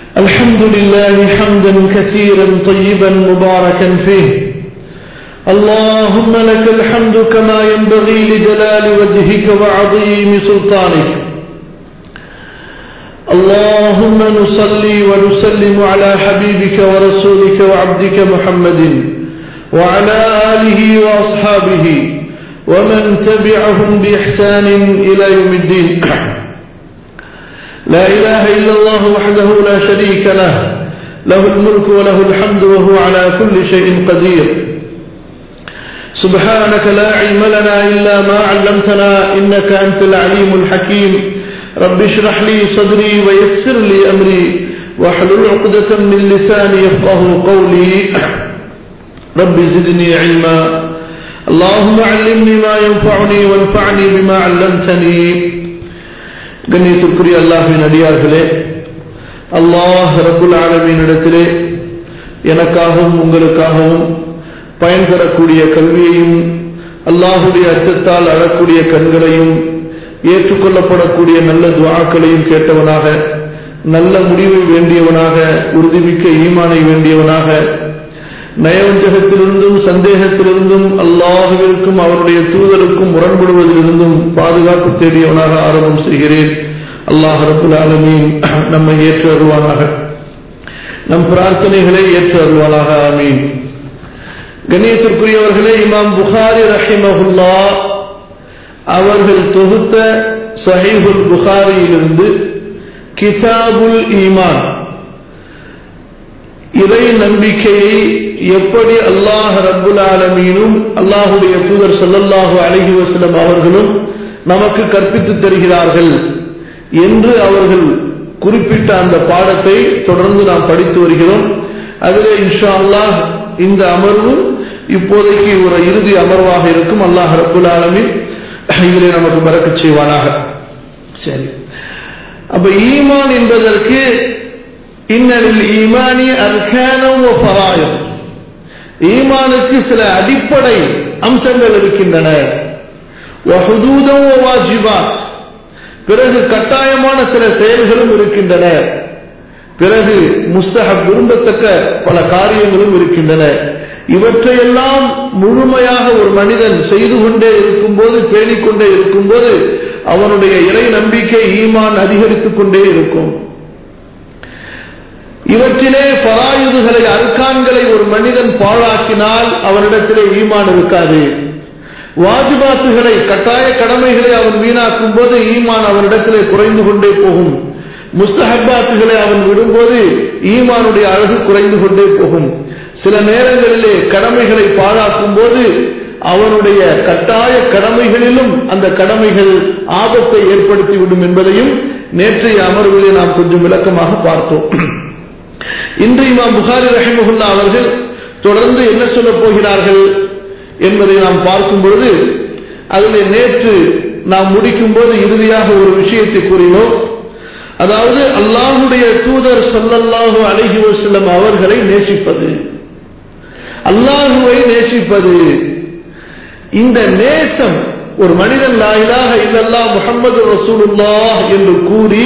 الحمد لله حمدا كثيرا طيبا مباركا فيه اللهم لك الحمد كما ينبغي لجلال وجهك وعظيم سلطانك اللهم نصلي ونسلم على حبيبك ورسولك وعبدك محمد وعلى آله وأصحابه ومن تبعهم بإحسان إلى يوم الدين لا إله إلا الله وحده لا شريك له له الملك وله الحمد وهو على كل شيء قدير سبحانك لا علم لنا إلا ما علمتنا إنك أنت العليم الحكيم رب اشرح لي صدري ويسر لي أمري واحلل عقدة من لساني يفقه قولي رب زدني علما اللهم علمني ما ينفعني وانفعني بما علمتني கண்ணியத்திற்குரிய அல்லாஹின் அடியார்களே அல்லாஹ் ரபுல் ஆலமீனிடத்திலே எனக்காகவும் உங்களுக்காகவும் பயன் தரக்கூடிய கல்வியையும் அல்லாஹுடைய அச்சத்தால் அழக்கூடிய கண்களையும் ஏற்றுக்கொள்ளப்படக்கூடிய நல்ல துவாக்களையும் கேட்டவனாக நல்ல முடிவை வேண்டியவனாக உறுதிமிக்க ஈமானை வேண்டியவனாக நயவஞ்சகத்திலிருந்தும் சந்தேகத்திலிருந்தும் அல்லாஹுவிற்கும் அவருடைய தூதருக்கும் முரண்படுவதிலிருந்தும் பாதுகாப்பு தேடியவனாக ஆரம்பம் செய்கிறேன் அல்லாஹ் ரபுல் ஆலமீன் நம்மை ஏற்று அருவானாக நம் பிரார்த்தனைகளை ஏற்று அருவானாக ஆமீன் கணேசத்திற்குரியவர்களே இமாம் புகாரி ரஹிமஹுல்லா அவர்கள் தொகுத்த சஹீபுல் புகாரியிலிருந்து கிதாபுல் ஈமான் இறை நம்பிக்கையை எப்படி அல்லாஹ் ரப்புல் ஆலமீனும் அல்லாஹுடைய தூதர் சொல்லல்லாஹு அழகி வசலம் அவர்களும் நமக்கு கற்பித்து தருகிறார்கள் என்று அவர்கள் குறிப்பிட்ட அந்த பாடத்தை தொடர்ந்து நாம் படித்து வருகிறோம் அதில் இன்ஷா அல்லாஹ் இந்த அமர்வு இப்போதைக்கு ஒரு இறுதி அமர்வாக இருக்கும் அல்லாஹ் ரப்புல் ஆலமின் இதிலே நமக்கு மறக்க செய்வானாக சரி அப்ப ஈமான் என்பதற்கு இன்னலில் ஈமானி அர்கானம் ஃபராயம் ஈமானுக்கு சில அடிப்படை அம்சங்கள் இருக்கின்றன பிறகு கட்டாயமான சில செயல்களும் இருக்கின்றன பிறகு முஸ்தகப் விரும்பத்தக்க பல காரியங்களும் இருக்கின்றன இவற்றையெல்லாம் முழுமையாக ஒரு மனிதன் செய்து கொண்டே இருக்கும்போது பேணிக்கொண்டே இருக்கும்போது அவனுடைய இறை நம்பிக்கை ஈமான் அதிகரித்துக் கொண்டே இருக்கும் இவற்றிலே பராயுதுகளை அர்கான்களை ஒரு மனிதன் பாழாக்கினால் அவனிடத்திலே ஈமான் இருக்காது வாஜிபாத்துகளை கட்டாய கடமைகளை அவன் வீணாக்கும் போது ஈமான் அவனிடத்திலே குறைந்து கொண்டே போகும் முஸ்தஹபாத்துகளை அவன் விடும்போது ஈமானுடைய அழகு குறைந்து கொண்டே போகும் சில நேரங்களிலே கடமைகளை பாழாக்கும் போது அவனுடைய கட்டாய கடமைகளிலும் அந்த கடமைகள் ஆபத்தை ஏற்படுத்திவிடும் என்பதையும் நேற்றைய அமர்விலே நாம் கொஞ்சம் விளக்கமாக பார்த்தோம் இன்று இமாம் புகாரி ரஹிமகுல்லா அவர்கள் தொடர்ந்து என்ன சொல்ல போகிறார்கள் என்பதை நாம் பார்க்கும் பொழுது அதில் நேற்று நாம் முடிக்கும் போது இறுதியாக ஒரு விஷயத்தை கூறினோம் அதாவது அல்லாஹுடைய தூதர் சொல்லல்லாஹு அழகி செல்லும் அவர்களை நேசிப்பது அல்லாஹுவை நேசிப்பது இந்த நேசம் ஒரு மனிதன் லாயிலாக இல்லல்லா முகமது ரசூலுல்லா என்று கூறி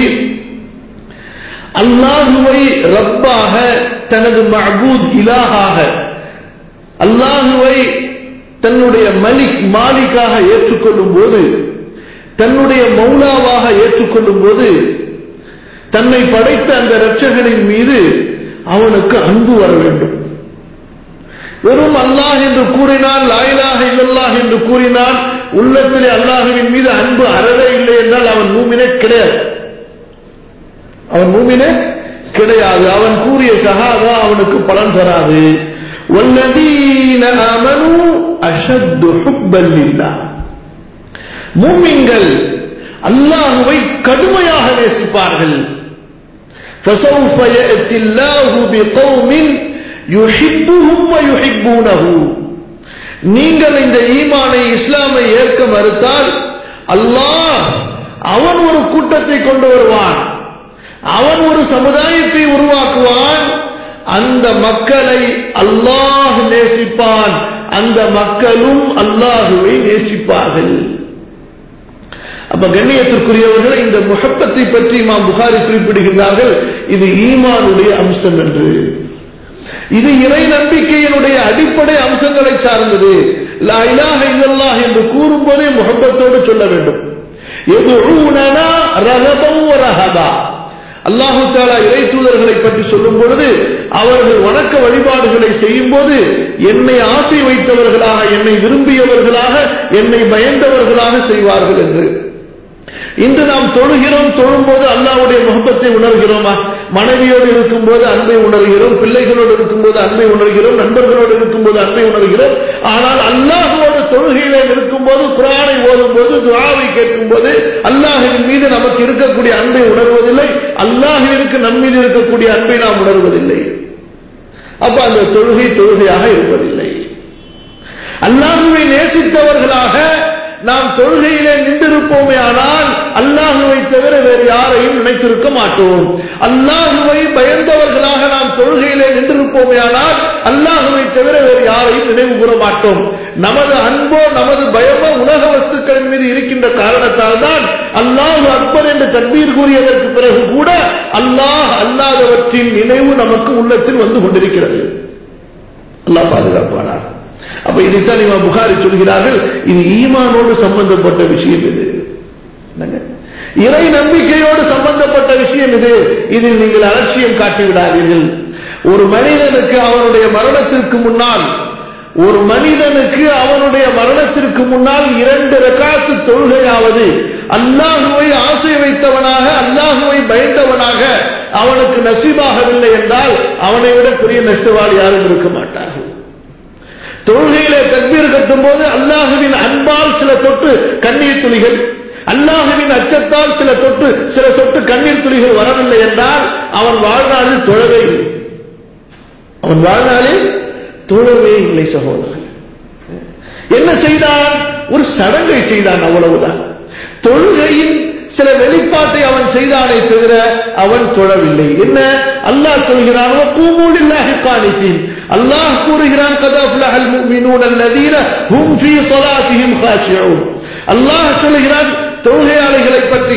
அல்லாஹுவை ரப்பாக தனது மஹபூத் இலாகாக அல்லாஹுவை தன்னுடைய மலிக் மாலிக்காக ஏற்றுக்கொள்ளும் போது தன்னுடைய மௌலாவாக ஏற்றுக்கொள்ளும் போது தன்னை படைத்த அந்த இரட்சகனின் மீது அவனுக்கு அன்பு வர வேண்டும் வெறும் அல்லாஹ் என்று கூறினால் லாயிலாக இல்லல்லாஹ் என்று கூறினால் உள்ளத்திலே அல்லாஹுவின் மீது அன்பு அறவே இல்லை என்றால் அவன் மூமினே கிடையாது அவன் மூமினே கிடையாது அவன் கூறிய ஷஹாதா அவனுக்கு பலன் தராது والذين آمنوا أشد حبا لله மூமின்கள் அல்லாஹுவை கடுமையாக நேசிப்பார்கள் فسوف يأتي الله بقوم يحبهم ويحبونه நீங்கள் இந்த ஈமானை இஸ்லாமை ஏற்க மறுத்தால் அல்லாஹ் அவன் ஒரு கூட்டத்தை கொண்டு வருவான் அவன் ஒரு சமுதாயத்தை உருவாக்குவான் அந்த மக்களை அல்லாஹ் நேசிப்பான் அந்த மக்களும் அல்லாஹுவை நேசிப்பார்கள் அப்ப அப்ப கண்ணியத்திற்குரியவர்கள் இந்த முகப்பத்தை பற்றி இமாம் புகாரி குறிப்பிடுகின்றார்கள் இது ஈமானுடைய அம்சம் என்று இது இறை நம்பிக்கையினுடைய அடிப்படை அம்சங்களை சார்ந்தது லா இலாஹ இல்லல்லாஹ் என்று கூறும்போதே முகப்பத்தோடு சொல்ல வேண்டும் எதுஊனனா ரகபம் ரஹபா அல்லாஹு தாலா இறை தூதர்களை பற்றி சொல்லும் பொழுது அவர்கள் வணக்க வழிபாடுகளை செய்யும் போது என்னை ஆசை வைத்தவர்களாக என்னை விரும்பியவர்களாக என்னை பயந்தவர்களாக செய்வார்கள் என்று இன்று நாம் தொழுகிறோம் தொழும்போது அல்லாவுடைய முகப்பத்தை உணர்கிறோமா மனைவியோடு இருக்கும்போது அன்பை உணர்கிறோம் பிள்ளைகளோடு இருக்கும்போது அன்பை உணர்கிறோம் நண்பர்களோடு இருக்கும்போது அன்பை உணர்கிறோம் ஆனால் அல்லாஹுவோடு தொழுகையிலே இருக்கும்போது குரானை ஓதும் போது துவாவை கேட்கும் போது அல்லாஹின் மீது நமக்கு இருக்கக்கூடிய அன்பை உணர்வதில்லை அல்லாஹிற்கு நம் மீது இருக்கக்கூடிய அன்பை நாம் உணர்வதில்லை அப்ப அந்த தொழுகை தொழுகையாக இருப்பதில்லை அல்லாஹுவை நேசித்தவர்களாக நாம் தொழுகையிலே நின்றிருப்போமே ஆனால் அல்லாஹுவை தவிர வேறு யாரையும் நினைத்திருக்க மாட்டோம் அல்லாஹுவை பயந்தவர்களாக நாம் தொழுகையிலே நின்றிருப்போமே ஆனால் அல்லாஹுவை தவிர வேறு யாரையும் நினைவு கூற மாட்டோம் நமது அன்போ நமது பயமோ உலக வஸ்துக்களின் மீது இருக்கின்ற காரணத்தால் தான் அல்லாஹு அக்பர் என்று தண்ணீர் கூறியதற்கு பிறகு கூட அல்லாஹ் அல்லாதவற்றின் நினைவு நமக்கு உள்ளத்தில் வந்து கொண்டிருக்கிறது அல்லாஹ் பாதுகாப்பானார் அப்ப இதைத்தான் இவன் புகாரி சொல்கிறார்கள் இது ஈமானோடு சம்பந்தப்பட்ட விஷயம் இது இறை நம்பிக்கையோடு சம்பந்தப்பட்ட விஷயம் இது இதில் நீங்கள் அலட்சியம் காட்டிவிடாதீர்கள் ஒரு மனிதனுக்கு அவனுடைய மரணத்திற்கு முன்னால் ஒரு மனிதனுக்கு அவனுடைய மரணத்திற்கு முன்னால் இரண்டு ரகாத்து தொழுகையாவது அல்லாஹுவை ஆசை வைத்தவனாக அல்லாஹுவை பயந்தவனாக அவனுக்கு நசீபாகவில்லை என்றால் அவனை விட பெரிய நஷ்டவாளி யாரும் இருக்க மாட்டார்கள் தொழுகையிலே தக்பீர் கட்டும் போது அல்லாஹுவின் அன்பால் சில தொட்டு கண்ணீர் துளிகள் அல்லாஹுவின் அச்சத்தால் சில தொட்டு சில சொட்டு கண்ணீர் துளிகள் வரவில்லை என்றால் அவன் வாழ்நாளில் தொழவே இல்லை அவன் வாழ்நாளில் தொழவே இல்லை சகோதரர்கள் என்ன செய்தான் ஒரு சடங்கை செய்தான் அவ்வளவுதான் தொழுகையின் சில வெளிப்பாட்டை அவன் செய்தானே தவிர அவன் தொழவில்லை என்ன அல்லாஹ் சொல்கிறான் கூமூலில்லாஹி காணித்தீன் அல்லாஹ் கூறுகிறான் கதாஃப்லஹல் முஃமினூன் அல்லதீன ஹும் ஃபீ ஸலாத்திஹிம் காஷிஊன் அல்லாஹ் சொல்கிறான் தொழுகையாளிகளை பற்றி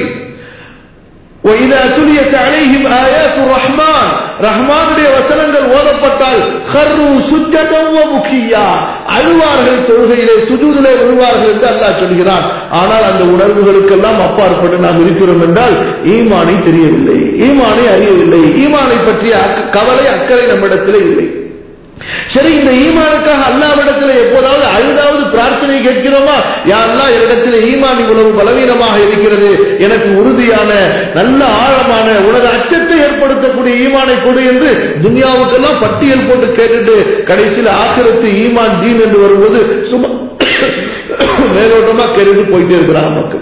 وإذا تليت عليهم آيات الرحمن ரஹ்மானுடைய வசனங்கள் ஓதப்பட்டால் ஹர்ரு சுஜதம் முக்கியா அழுவார்கள் தொழுகையிலே சுஜூதிலே விழுவார்கள் என்று அல்லாஹ் சொல்கிறான் ஆனால் அந்த உணர்வுகளுக்கெல்லாம் அப்பாற்பட்டு நாம் இருக்கிறோம் என்றால் ஈமானை தெரியவில்லை ஈமானை அறியவில்லை ஈமானை பற்றிய அக்க- கவலை அக்கறை நம்மிடத்திலே இல்லை சரி இந்த ஈமானுக்காக அல்லாவிடத்தில் எப்போதாவது அழுதாவது பிரார்த்தனை கேட்கிறோமா யா அல்லாஹ் என்னிடத்தில் ஈமான் இவ்வளவு பலவீனமாக இருக்கிறது எனக்கு உறுதியான நல்ல ஆழமான உனது அச்சத்தை ஏற்படுத்தக்கூடிய ஈமானை கொடு என்று துன்யாவுக்கெல்லாம் பட்டியல் போட்டு கேட்டுட்டு கடைசியில் ஆக்கிரத்து ஈமான் தீன் என்று வரும்போது சும்மா மேலோட்டமா கேட்டுட்டு போயிட்டே இருக்கிறாங்க மக்கள்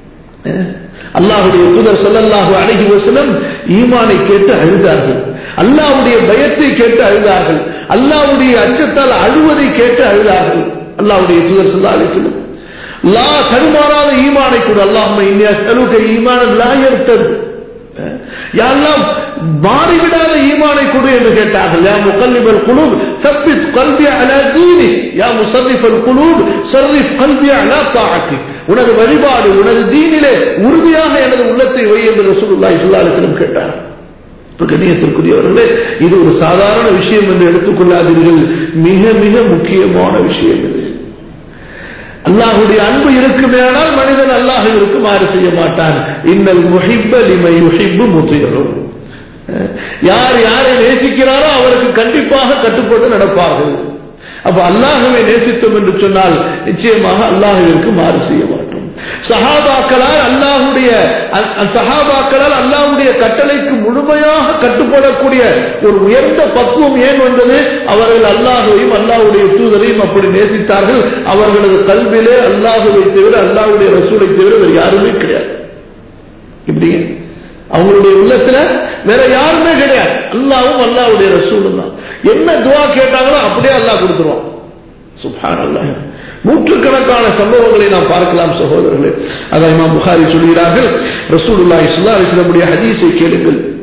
அல்லாஹுடைய தூதர் ஸல்லல்லாஹு அலைஹி வஸல்லம் ஈமானை கேட்டு அழுதார்கள் அல்லாஹ்வுடைய பயத்தை கேட்டு அழுதார்கள் அல்லாஹ்வுடைய அச்சத்தால் அழுவதை கேட்டு அழுதார்கள் அல்லாஹ்வுடைய தூதர் ஸல்லல்லாஹு அலைஹி வஸல்லம் லா தடுமாறாத ஈமானை கொடு அல்லாஹ்ம இன்னி அஸ்அலுக ஈமானன் லா யர்தத் யா அல்லாஹ் மாறிவிடாத ஈமானை கொடு என்று கேட்டார்கள் யா முகல்லிபல் குலூப் சப்பித் கல்பி அலா தீனி யா முசர்ரிஃபல் குலூப் சர்ரிஃப் கல்பி அலா தாஅத்தி உனது வழிபாடு உனது தீனிலே உறுதியாக எனது உள்ளத்தை வை என்று ரசூலுல்லாஹி ஸல்லல்லாஹு அலைஹி வஸல்லம் கேட்டார் இப்ப கண்ணியத்திற்குரியவர்களே இது ஒரு சாதாரண விஷயம் என்று எடுத்துக்கொள்ளாதீர்கள் மிக மிக முக்கியமான விஷயம் இது அல்லாஹுடைய அன்பு இருக்குமேனால் மனிதன் அல்லாஹுவிற்கு மாறு செய்ய மாட்டான் இன்னல் முஹிப்ப லிமை யுஹிப்பு முத்தியரும் யார் யாரை நேசிக்கிறாரோ அவருக்கு கண்டிப்பாக கட்டுப்பட்டு நடப்பார்கள் அப்ப அல்லாஹுவை நேசித்தோம் என்று சொன்னால் நிச்சயமாக அல்லாஹுவிற்கு மாறு செய்ய மாட்டோம் சஹாபாக்களால் அல்லாஹுடைய அ- அ- சஹாபாக்களால் அல்லாஹுடைய கட்டளைக்கு முழுமையாக கட்டுப்படக்கூடிய ஒரு உயர்ந்த பக்குவம் ஏன் வந்தது அவர்கள் அல்லாஹுவையும் அல்லாஹுடைய தூதரையும் அப்படி நேசித்தார்கள் அவர்களது கல்வியிலே அல்லாஹுவை தவிர அல்லாஹுடைய ரசூலை தவிர வேறு யாருமே கிடையாது இப்படி அவங்களுடைய உள்ளத்துல வேற யாருமே கிடையாது அல்லாவும் அல்லாவுடைய ரசூலும் தான் என்ன துவா கேட்டாங்களோ அப்படியே அல்லாஹ் கொடுத்துருவான் சுப்ஹான் அல்லாஹ் நூற்றுக்கணக்கான சம்பவங்களை நாம் பார்க்கலாம் சகோதரர்களே அதான் இமாம் புகாரி சொல்கிறார்கள் ரசூலுல்லாஹி ஸல்லல்லாஹு அலைஹி வஸல்லம் ஹதீஸை கேளுங்கள்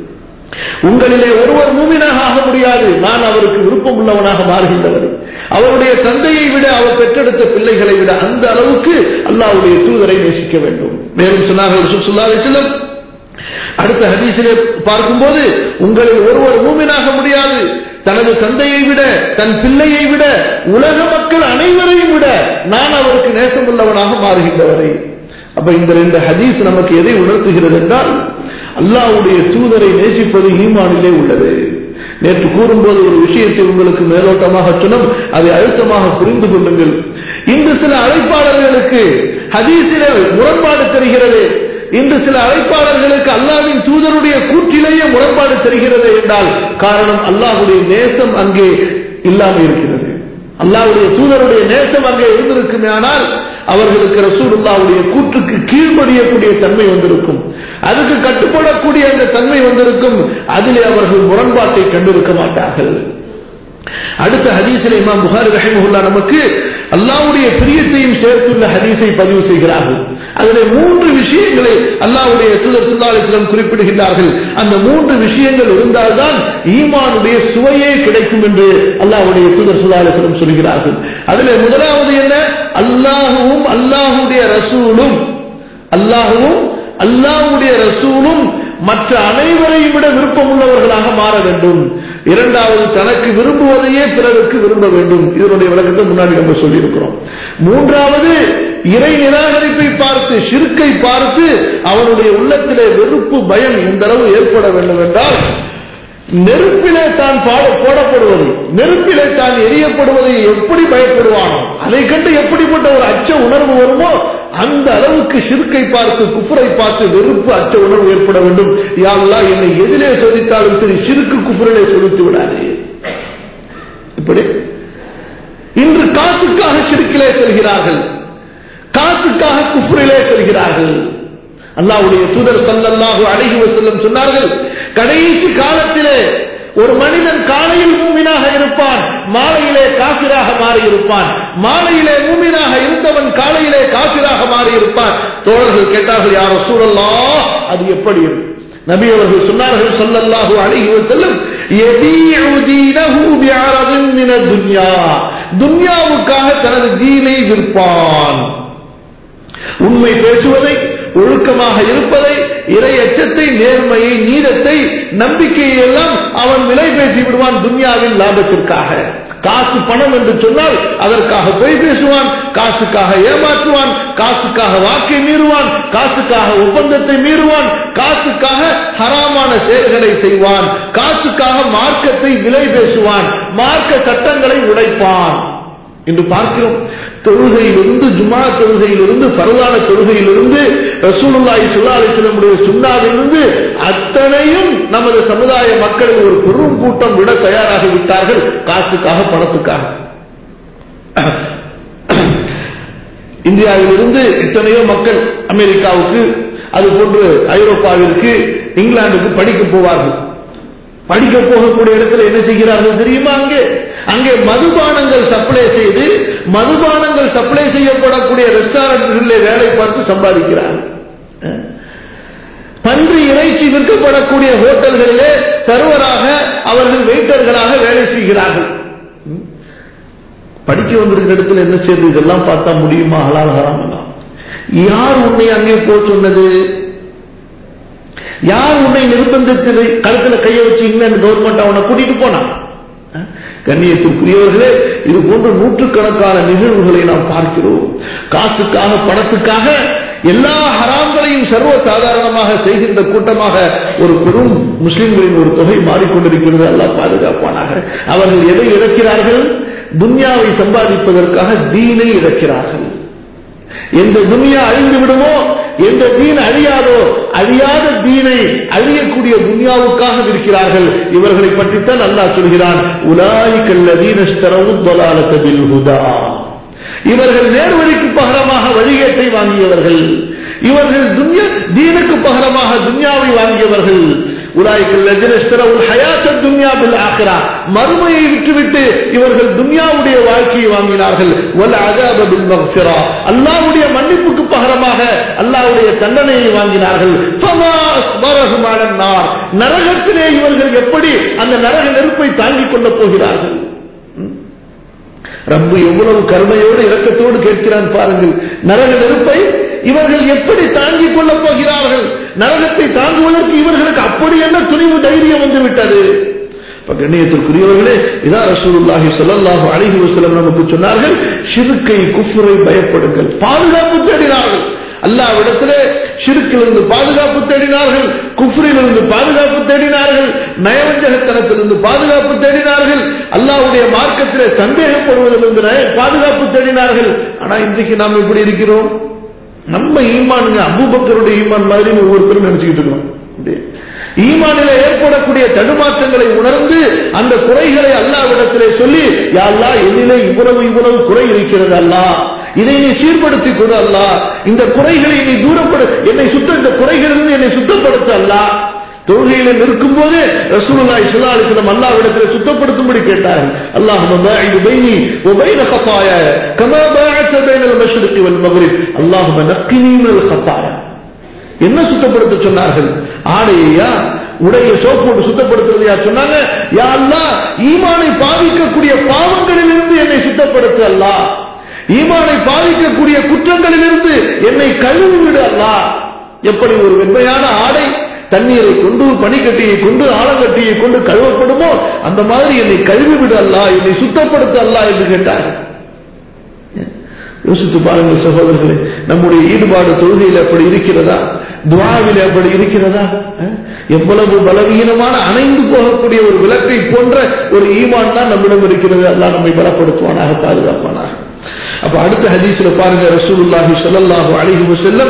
உங்களிலே ஒருவர் மூமினாக ஆக முடியாது நான் அவருக்கு விருப்பம் உள்ளவனாக மாறுகின்றவர் அவருடைய தந்தையை விட அவர் பெற்றெடுத்த பிள்ளைகளை விட அந்த அளவுக்கு அல்லாஹ்வுடைய தூதரை நேசிக்க வேண்டும் மேலும் சொன்னார்கள் சுல்லா செல்லம் அடுத்த ஹதீஸிலே பார்க்கும்போது உங்களில் ஒருவர் மூமினாக முடியாது தனது தந்தையை விட தன் பிள்ளையை விட உலக மக்கள் அனைவரையும் விட நான் அவருக்கு நேசமுள்ளவனாக மாறுகின்றவரை அப்ப இந்த ரெண்டு ஹதீஸ் நமக்கு எதை உணர்த்துகிறது என்றால் அல்லாஹ்வுடைய தூதரை நேசிப்பது ஈமானிலே உள்ளது நேற்று கூறும்போது ஒரு விஷயத்தை உங்களுக்கு மேலோட்டமாக சொன்னோம் அதை அழுத்தமாக புரிந்து கொள்ளுங்கள் இன்று சில அழைப்பாளர்களுக்கு ஹதீஸிலே முரண்பாடு தெரிகிறது இன்று சில அழைப்பாளர்களுக்கு அல்லாவின் தூதருடைய கூற்றிலேயே முரண்பாடு தெரிகிறது என்றால் காரணம் அல்லாஹுடைய நேசம் அங்கே இல்லாமல் இருக்கிறது அல்லாவுடைய தூதருடைய நேசம் அங்கே இருந்திருக்குமே ஆனால் அவர்களுக்கு ரசூலுல்லாவுடைய கூற்றுக்கு கீழ்ப்படியக்கூடிய தன்மை வந்திருக்கும் அதுக்கு கட்டுப்படக்கூடிய அந்த தன்மை வந்திருக்கும் அதிலே அவர்கள் முரண்பாட்டை கண்டிருக்க மாட்டார்கள் அடுத்த ஹதீஸில் இமாம் புகாரி ரஹிமஹுல்லா நமக்கு அல்லாவுடைய பிரியத்தையும் சேர்த்துள்ள ஹதீஸை பதிவு செய்கிறார்கள் அதில் மூன்று விஷயங்களை அல்லாவுடைய தூதர் சுல்லாலிசிடம் குறிப்பிடுகிறார்கள் அந்த மூன்று விஷயங்கள் இருந்தால்தான் ஈமானுடைய சுவையே கிடைக்கும் என்று அல்லாவுடைய தூதர் சுல்லாலிசிடம் சொல்கிறார்கள் அதில் முதலாவது என்ன அல்லாஹுவும் அல்லாஹுடைய ரசூலும் அல்லாஹுவும் அல்லாஹுடைய ரசூலும் மற்ற அனைவரையும் விட விருப்பம் உள்ளவர்களாக மாற வேண்டும் இரண்டாவது தனக்கு விரும்புவதையே பிறருக்கு விரும்ப வேண்டும் இதனுடைய விளக்கத்தை முன்னாடி நம்ம சொல்லியிருக்கிறோம் மூன்றாவது இறை நிராகரிப்பை பார்த்து சிறுக்கை பார்த்து அவனுடைய உள்ளத்திலே வெறுப்பு பயம் எந்த அளவு ஏற்பட வேண்டும் என்றால் நெருப்பிலே தான் பாட போடப்படுவது நெருப்பிலே தான் எரியப்படுவதை எப்படி பயப்படுவானோ அதை கண்டு எப்படிப்பட்ட ஒரு அச்ச உணர்வு வருமோ அந்த அளவுக்கு சிறுக்கை பார்த்து குப்புரை பார்த்து வெறுப்பு அச்ச உணர்வு ஏற்பட வேண்டும் யாருலா என்னை எதிலே சோதித்தாலும் சரி சிறுக்கு குப்புரிலே சோதித்து விடாதே இப்படி இன்று காசுக்காக சிறுக்கிலே செல்கிறார்கள் காசுக்காக குப்புரிலே செல்கிறார்கள் அல்லாவுடைய தூதர் சல்லல்லாஹு அழகி செல்லும் சொன்னார்கள் கடைசி காலத்திலே ஒரு மனிதன் காலையில் மூமினாக இருப்பான் மாலையிலே காசிராக மாறி இருப்பான் மாலையிலே மூமினாக இருந்தவன் காலையிலே காசிராக மாறி இருப்பான் தோழர்கள் கேட்டார்கள் யாரோ சூழல்லா அது எப்படி இருக்கும் நபி அவர்கள் சொன்னார்கள் சொல்லல்லாஹு அழகி செல்லும் துன்யாவுக்காக தனது தீனை விற்பான் உண்மை பேசுவதை ஒழுக்கமாக இருப்பதை இறை அச்சத்தை நேர்மையை நீதத்தை நம்பிக்கையை எல்லாம் அவன் விலை பேசி விடுவான் துன்யாவின் லாபத்திற்காக காசு பணம் என்று சொன்னால் அதற்காக பொய் பேசுவான் காசுக்காக ஏமாற்றுவான் காசுக்காக வாக்கை மீறுவான் காசுக்காக ஒப்பந்தத்தை மீறுவான் காசுக்காக ஹராமான செயல்களை செய்வான் காசுக்காக மார்க்கத்தை விலை பேசுவான் மார்க்க சட்டங்களை உடைப்பான் என்று பார்க்கிறோம் தொழுகையிலிருந்து ஜுமா தொழுகையிலிருந்து பரவான தொழுகையிலிருந்து ரசூலுல்லாஹி ஸல்லல்லாஹு அலைஹி வஸல்லம் சுன்னாவிலிருந்து அத்தனையும் நமது சமுதாய மக்களில் ஒரு பெரும் கூட்டம் விட தயாராகி விட்டார்கள் காசுக்காக பணத்துக்காக இந்தியாவிலிருந்து எத்தனையோ மக்கள் அமெரிக்காவுக்கு அது போன்று ஐரோப்பாவிற்கு இங்கிலாந்துக்கு படிக்க போவார்கள் படிக்க போகக்கூடிய இடத்துல என்ன செய்கிறார்கள் தெரியுமா அங்கே அங்கே மதுபானங்கள் சப்ளை செய்து மதுபானங்கள் சப்ளை செய்யப்படக்கூடிய ரெஸ்டாரண்ட்களிலே வேலை பார்த்து சம்பாதிக்கிறார்கள் பன்றி இறைச்சி விற்கப்படக்கூடிய ஹோட்டல்களிலே சர்வராக அவர்கள் வெயிட்டர்களாக வேலை செய்கிறார்கள் படிக்க வந்திருக்கிற இடத்துல என்ன செய்யுது இதெல்லாம் பார்த்தா முடியுமா ஹலால் ஹராம் யார் உன்னை அங்கே போக சொன்னது யார் உன்னை நிர்பந்தித்தது கழுத்துல கையை வச்சு இங்கிலாந்து கவர்மெண்ட் அவனை கூட்டிட்டு போனான் கண்ணியத்திற்குரியவர்களே இது போன்ற நூற்றுக்கணக்கான நிகழ்வுகளை நாம் பார்க்கிறோம் காசுக்காக பணத்துக்காக எல்லா ஹராம்களையும் சர்வ சாதாரணமாக செய்கின்ற கூட்டமாக ஒரு பெரும் முஸ்லிம்களின் ஒரு தொகை மாறிக்கொண்டிருக்கிறது அல்ல பாதுகாப்பானாக அவர்கள் எதை இழக்கிறார்கள் துன்யாவை சம்பாதிப்பதற்காக தீனை இழக்கிறார்கள் எந்த துனியா அழிந்து விடுமோ எந்த தீன் அழியாதோ அழியாத தீனை அழியக்கூடிய துன்யாவுக்காக இருக்கிறார்கள் இவர்களை பற்றித்தான் அல்லாஹ் சொல்கிறான் உலாய்கல்லதீனஸ்தரவுதலாலத்தபில் ஹுதா இவர்கள் நேர்வழிக்கு பகரமாக வழிகேட்டை வாங்கியவர்கள் இவர்கள் துன்யா தீனுக்கு பகரமாக துன்யாவை வாங்கியவர்கள் உலாய்கள் லஜனஸ்தரவுல் ஹயாத்த துன்யா பில் ஆகிரா மறுமையை விட்டுவிட்டு இவர்கள் துன்யாவுடைய வாழ்க்கையை வாங்கினார்கள் வல் அதாப பில் மக்ஃபிரா அல்லாஹ்வுடைய மன்னிப்புக்கு பகரமாக அல்லாஹ்வுடைய தண்டனையை வாங்கினார்கள் ஃபமா அஸ்பரஹும் அலன் நார் நரகத்திலே இவர்கள் எப்படி அந்த நரக நெருப்பை தாங்கிக் கொள்ளப் போகிறார்கள் ரப்பு எவ்வளவு கருணையோடு இரக்கத்தோடு கேட்கிறான் பாருங்கள் நரக நெருப்பை இவர்கள் எப்படி தாங்கிக் கொள்ளப் போகிறார்கள் நரகத்தை தாங்குவதற்கு இவர்களுக்கு அப்படி என்ன துணிவு தைரியம் வந்து விட்டது இப்ப கண்ணியத்திற்குரியவர்களே இதான் ரசூலுல்லாஹி ஸல்லல்லாஹு அலைஹி வஸல்லம் நமக்கு சொன்னார்கள் ஷிர்க்கை குஃப்ரை பயப்படுங்கள் பாதுகாப்பு தேடினார்கள் அல்லாவிடத்திலே ஷிருக்கிலிருந்து பாதுகாப்பு தேடினார்கள் குஃப்ரிலிருந்து பாதுகாப்பு தேடினார்கள் நயவஞ்சகத்தனத்திலிருந்து பாதுகாப்பு தேடினார்கள் அல்லாவுடைய மார்க்கத்திலே சந்தேகப்படுவதிலிருந்து நய- பாதுகாப்பு தேடினார்கள் ஆனா இன்றைக்கு நாம் எப்படி இருக்கிறோம் நம்ம ஈமானுங்க அபூபக்கருடைய ஈமான் மாதிரி ஒவ்வொருத்தரும் நினைச்சுக்கிட்டு இருக்கோம் அப்படியே. ஈமானில ஏற்படக்கூடிய தடுமாற்றங்களை உணர்ந்து அந்த குறைகளை அல்லாவிடத்திலே சொல்லி யா அல்லாஹ் என்னிலே இவ்வளவு இவ்வளவு குறை இருக்கிறது அல்லாஹ் இதை நீ சீர்படுத்தி கொடு அல்லாஹ் இந்த குறைகளை நீ தூரப்படு என்னை சுத்த இந்த குறைகளிலிருந்து என்னை சுத்தப்படுத்த அல்லாஹ் தொழுகையில நிற்கும் போது ரசூலுல்லாஹி ஸல்லல்லாஹு அலைஹி வஸல்லம் அல்லாஹ்விடத்தில் சுத்தப்படுத்தும்படி கேட்டார்கள் அல்லாஹும்ம பாஇது பைனி வ பைன خطايا كما باعدت بين المشرق والمغرب اللهم نقني من الخطايا என்ன சுத்தப்படுத்த சொன்னார்கள் ஆடையா உடைய சோப் போட்டு சுத்தப்படுத்துறதையா சொன்னாங்க யா அல்லாஹ் ஈமானை பாதிக்கக்கூடிய பாவங்களிலிருந்து என்னை சுத்தப்படுத்து அல்லாஹ் ஈமானை பாதிக்கக்கூடிய குற்றங்களிலிருந்து என்னை கழுவி விடு அல்லாஹ் எப்படி ஒரு வெண்மையான ஆடை தண்ணீரை கொண்டு பனிக்கட்டியை கொண்டு ஆலங்கட்டியை கொண்டு கழுவப்படுமோ அந்த மாதிரி என்னை கழுவி விடு அல்லாஹ் என்னை சுத்தப்படுத்த அல்லாஹ் என்று கேட்டார்கள் யோசித்து பாருங்கள் சகோதரர்களே நம்முடைய ஈடுபாடு தொழுகையில் அப்படி இருக்கிறதா துவாவில் அப்படி இருக்கிறதா அஹ்? எவ்வளவு பலவீனமான அணைந்து போகக்கூடிய ஒரு விளக்கை போன்ற ஒரு ஈமான் தான் நம்மிடம் இருக்கிறது அல்லாஹ் நம்மை பலப்படுத்துவானாக பாதுகாப்பானாக அப்ப அடுத்த ஹதீஸ்ல பாருங்க ரசூலுல்லாஹி ஸல்லல்லாஹு அலைஹி வஸல்லம்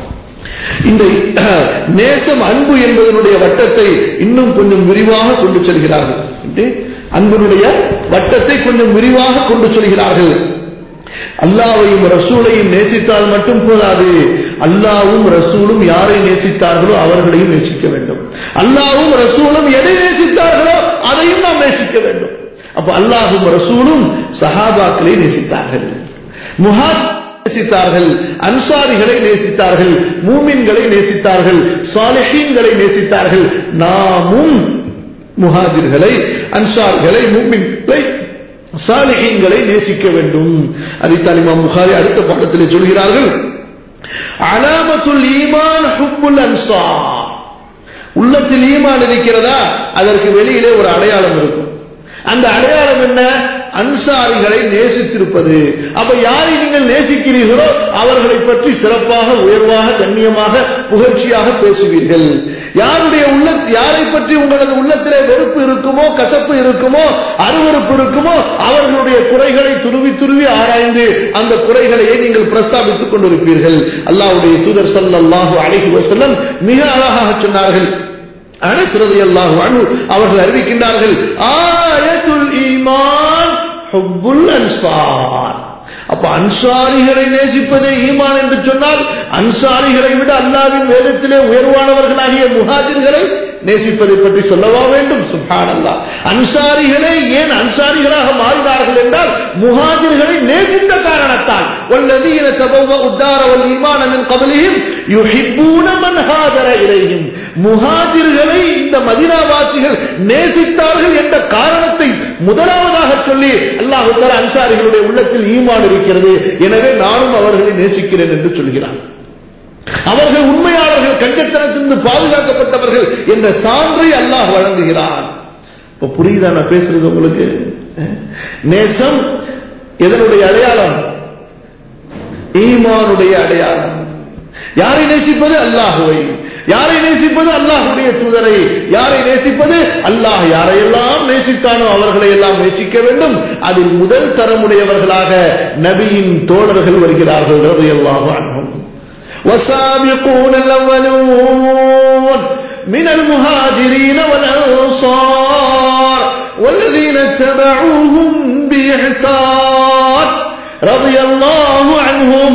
இந்த அஹ், நேசம் அன்பு என்பதனுடைய வட்டத்தை இன்னும் கொஞ்சம் விரிவாக கொண்டு செல்கிறார்கள் எப்படி? அன்பினுடைய வட்டத்தை கொஞ்சம் விரிவாக கொண்டு செல்கிறார்கள் அல்லாவையும் ரசூலையும் நேசித்தால் மட்டும் போதாது அல்லாவும் ரசூலும் யாரை நேசித்தார்களோ அவர்களையும் நேசிக்க வேண்டும் அல்லாவும் ரசூலும் எதை நேசித்தார்களோ அதையும் நாம் நேசிக்க வேண்டும் அப்ப அல்லாஹும் ரசூலும் சஹாபாக்களை நேசித்தார்கள் முஹாத் நேசித்தார்கள் அன்சாரிகளை நேசித்தார்கள் மூமின்களை நேசித்தார்கள் சாலிஹீன்களை நேசித்தார்கள் நாமும் முஹாஜிர்களை அன்சார்களை மூமின்களை சாலிஹீன்களை நேசிக்க வேண்டும் அதைத்தான் இமாம் புகாரி அடுத்த பாடத்தில் சொல்கிறார்கள் அலாமத்துல் ஈமான் ஹுப்புல் அன்சார் உள்ளத்தில் ஈமான் இருக்கிறதா அதற்கு வெளியிலே ஒரு அடையாளம் இருக்கும் அந்த அடையாளம் என்ன அன்சாரிகளை நேசித்திருப்பது அப்ப யாரை நீங்கள் நேசிக்கிறீர்களோ அவர்களை பற்றி சிறப்பாக உயர்வாக கண்ணியமாக புகழ்ச்சியாக பேசுவீர்கள் யாருடைய உள்ள யாரை பற்றி உங்களது உள்ளத்திலே வெறுப்பு இருக்குமோ கசப்பு இருக்குமோ அருவருப்பு இருக்குமோ அவர்களுடைய குறைகளை துருவி துருவி ஆராய்ந்து அந்த குறைகளையே நீங்கள் பிரஸ்தாபித்துக் கொண்டிருப்பீர்கள் அல்லாஹ்வுடைய தூதர் ஸல்லல்லாஹு அலைஹி வஸல்லம் மிக அழகாக சொன்னார்கள் அனைத்து அல்லாஹு அனு அவர்கள் அறிவிக்கின்றார்கள் ஆயத்துல் ஈமான் ஹுப்புல் அன்சார் அப்ப அன்சாரிகளை நேசிப்பதே ஈமான் என்று சொன்னால் அன்சாரிகளை விட அல்லாவின் வேதத்திலே உயர்வானவர்களாகிய முஹாஜிர்களை நேசிப்பதை பற்றி சொல்லவா வேண்டும் சுபான் அல்லா அன்சாரிகளை ஏன் அன்சாரிகளாக மாறினார்கள் என்றால் முஹாஜிர்களை நேசித்த காரணத்தால் والذين تبوأوا الدار والإيمان من قبلهم يحبون من هاجر إليهم முஹாஜிர்களை இந்த மதினாவாசிகள் நேசித்தார்கள் என்ற காரணத்தை முதலாவதாக சொல்லி அல்லாஹு தஆலா அன்சாரிகளுடைய உள்ளத்தில் ஈமான் இருக்கிறது எனவே நானும் அவர்களை நேசிக்கிறேன் என்று சொல்கிறான் அவர்கள் உண்மையாளர்கள் கஞ்சத்தனத்திலிருந்து பாதுகாக்கப்பட்டவர்கள் என்ற சான்றை அல்லாஹ் வழங்குகிறான் இப்ப புரியுதா நான் பேசுறது உங்களுக்கு அஹ்? நேசம் எதனுடைய அடையாளம் ஈமானுடைய அடையாளம் யாரை நேசிப்பது அல்லாஹுவை யாரை நேசிப்பது அல்லாஹுடைய தூதரை யாரை நேசிப்பது அல்லாஹ் யாரையெல்லாம் நேசித்தானோ அவர்களை எல்லாம் நேசிக்க வேண்டும் அதில் முதல் தரமுடையவர்களாக நபியின் தோழர்கள் வருகிறார்கள் ரலியல்லாஹு அன்ஹும் والسابقون الأولون من المهاجرين والأنصار والذين اتبعوهم بإحسان رضي الله عنهم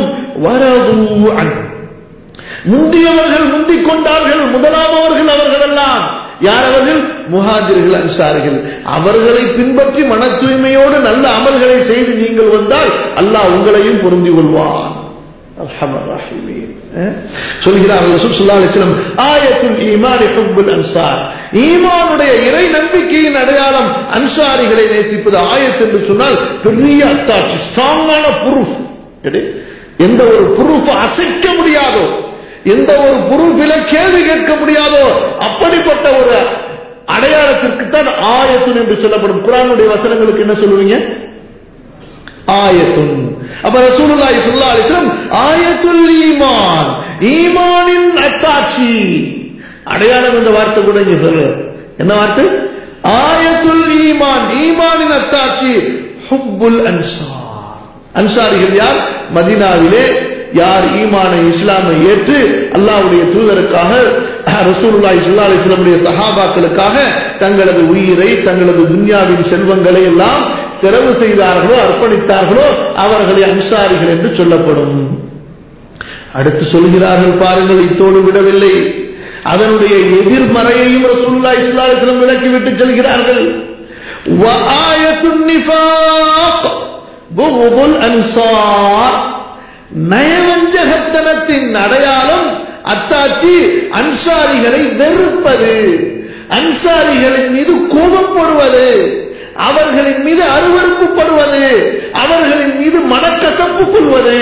ورضوا عنه முந்தியவர்கள் முந்திக் கொண்டார்கள் முதலாமவர்கள் அவர்கள் எல்லாம் யார் அவர்கள் முஹாஜிர்கள் அன்சாரிகள் அவர்களை பின்பற்றி மன தூய்மையோடு நல்ல அமல்களை செய்து நீங்கள் வந்தால் அல்லாஹ் உங்களையும் பொருந்திக் கொள்வான் அர்ஹமர் ராஹிமீன். அஹ்? சொல்கிறார்கள் ரசூல் ஸல்லல்லாஹு அலைஹி வஸல்லம் ஆயத்துல் ஈமான் ஹுப்புல் அன்சார் ஈமானுடைய இறை நம்பிக்கையின் அடையாளம் அன்சாரிகளை நேசிப்பது ஆயத் என்று சொன்னால் பெரிய அத்தாட்சி ஸ்ட்ராங்கான ப்ரூஃப் எந்த ஒரு ப்ரூஃப் அசைக்க முடியாதோ எந்த ஒரு ப்ரூஃபில கேள்வி கேட்க முடியாதோ அப்படிப்பட்ட ஒரு அடையாளத்திற்கு தான் ஆயத்துன் என்று சொல்லப்படும் குரானுடைய வசனங்களுக்கு என்ன சொல்லுவீங்க ஆயத்துன் அப்ப ரசூலுல்லாஹி ஸல்லல்லாஹு அலைஹி வஸல்லம் ஆயத்துல் ஈமான் ஈமானின் அத்தாட்சி அடையாளம் என்ற வார்த்தை கூட இங்க சொல்லு என்ன வார்த்தை ஆயத்துல் ஈமான் ஈமானின் அத்தாட்சி ஹுப்புல் அன்சார் அன்சாரிகள் யார் மதீனாவிலே யார் ஈமான இஸ்லாமை ஏற்று அல்லாஹ்வுடைய தூதருக்காக ரசூலுல்லாஹி ஸல்லல்லாஹு அலைஹி வஸல்லமுடைய சஹாபாக்களுக்காக தங்களது உயிரை தங்களது துன்யாவின் செல்வங்களை எல்லாம் செலவு செய்தார்களோ அர்ப்பணித்தார்களோ அவர்களை அன்சாரிகள் என்று சொல்லப்படும் அடுத்து சொல்கிறார்கள் பாருங்கள் இத்தோடு விடவில்லை அதனுடைய எதிர்மறையையும் ரசூலுல்லாஹி ஸல்லல்லாஹு அலைஹி வஸல்லம் விலக்கிவிட்டு செல்கிறார்கள் وآية النفاق بغض الأنصار நயவஞ்சகத்தனத்தின் அடையாளம் அத்தாட்சி அன்சாரிகளை வெறுப்பது அன்சாரிகளின் மீது கோபப்படுவது அவர்களின் மீது அருவறுப்புப்படுவது அவர்களின் மீது மனக்கசப்பு கொள்வது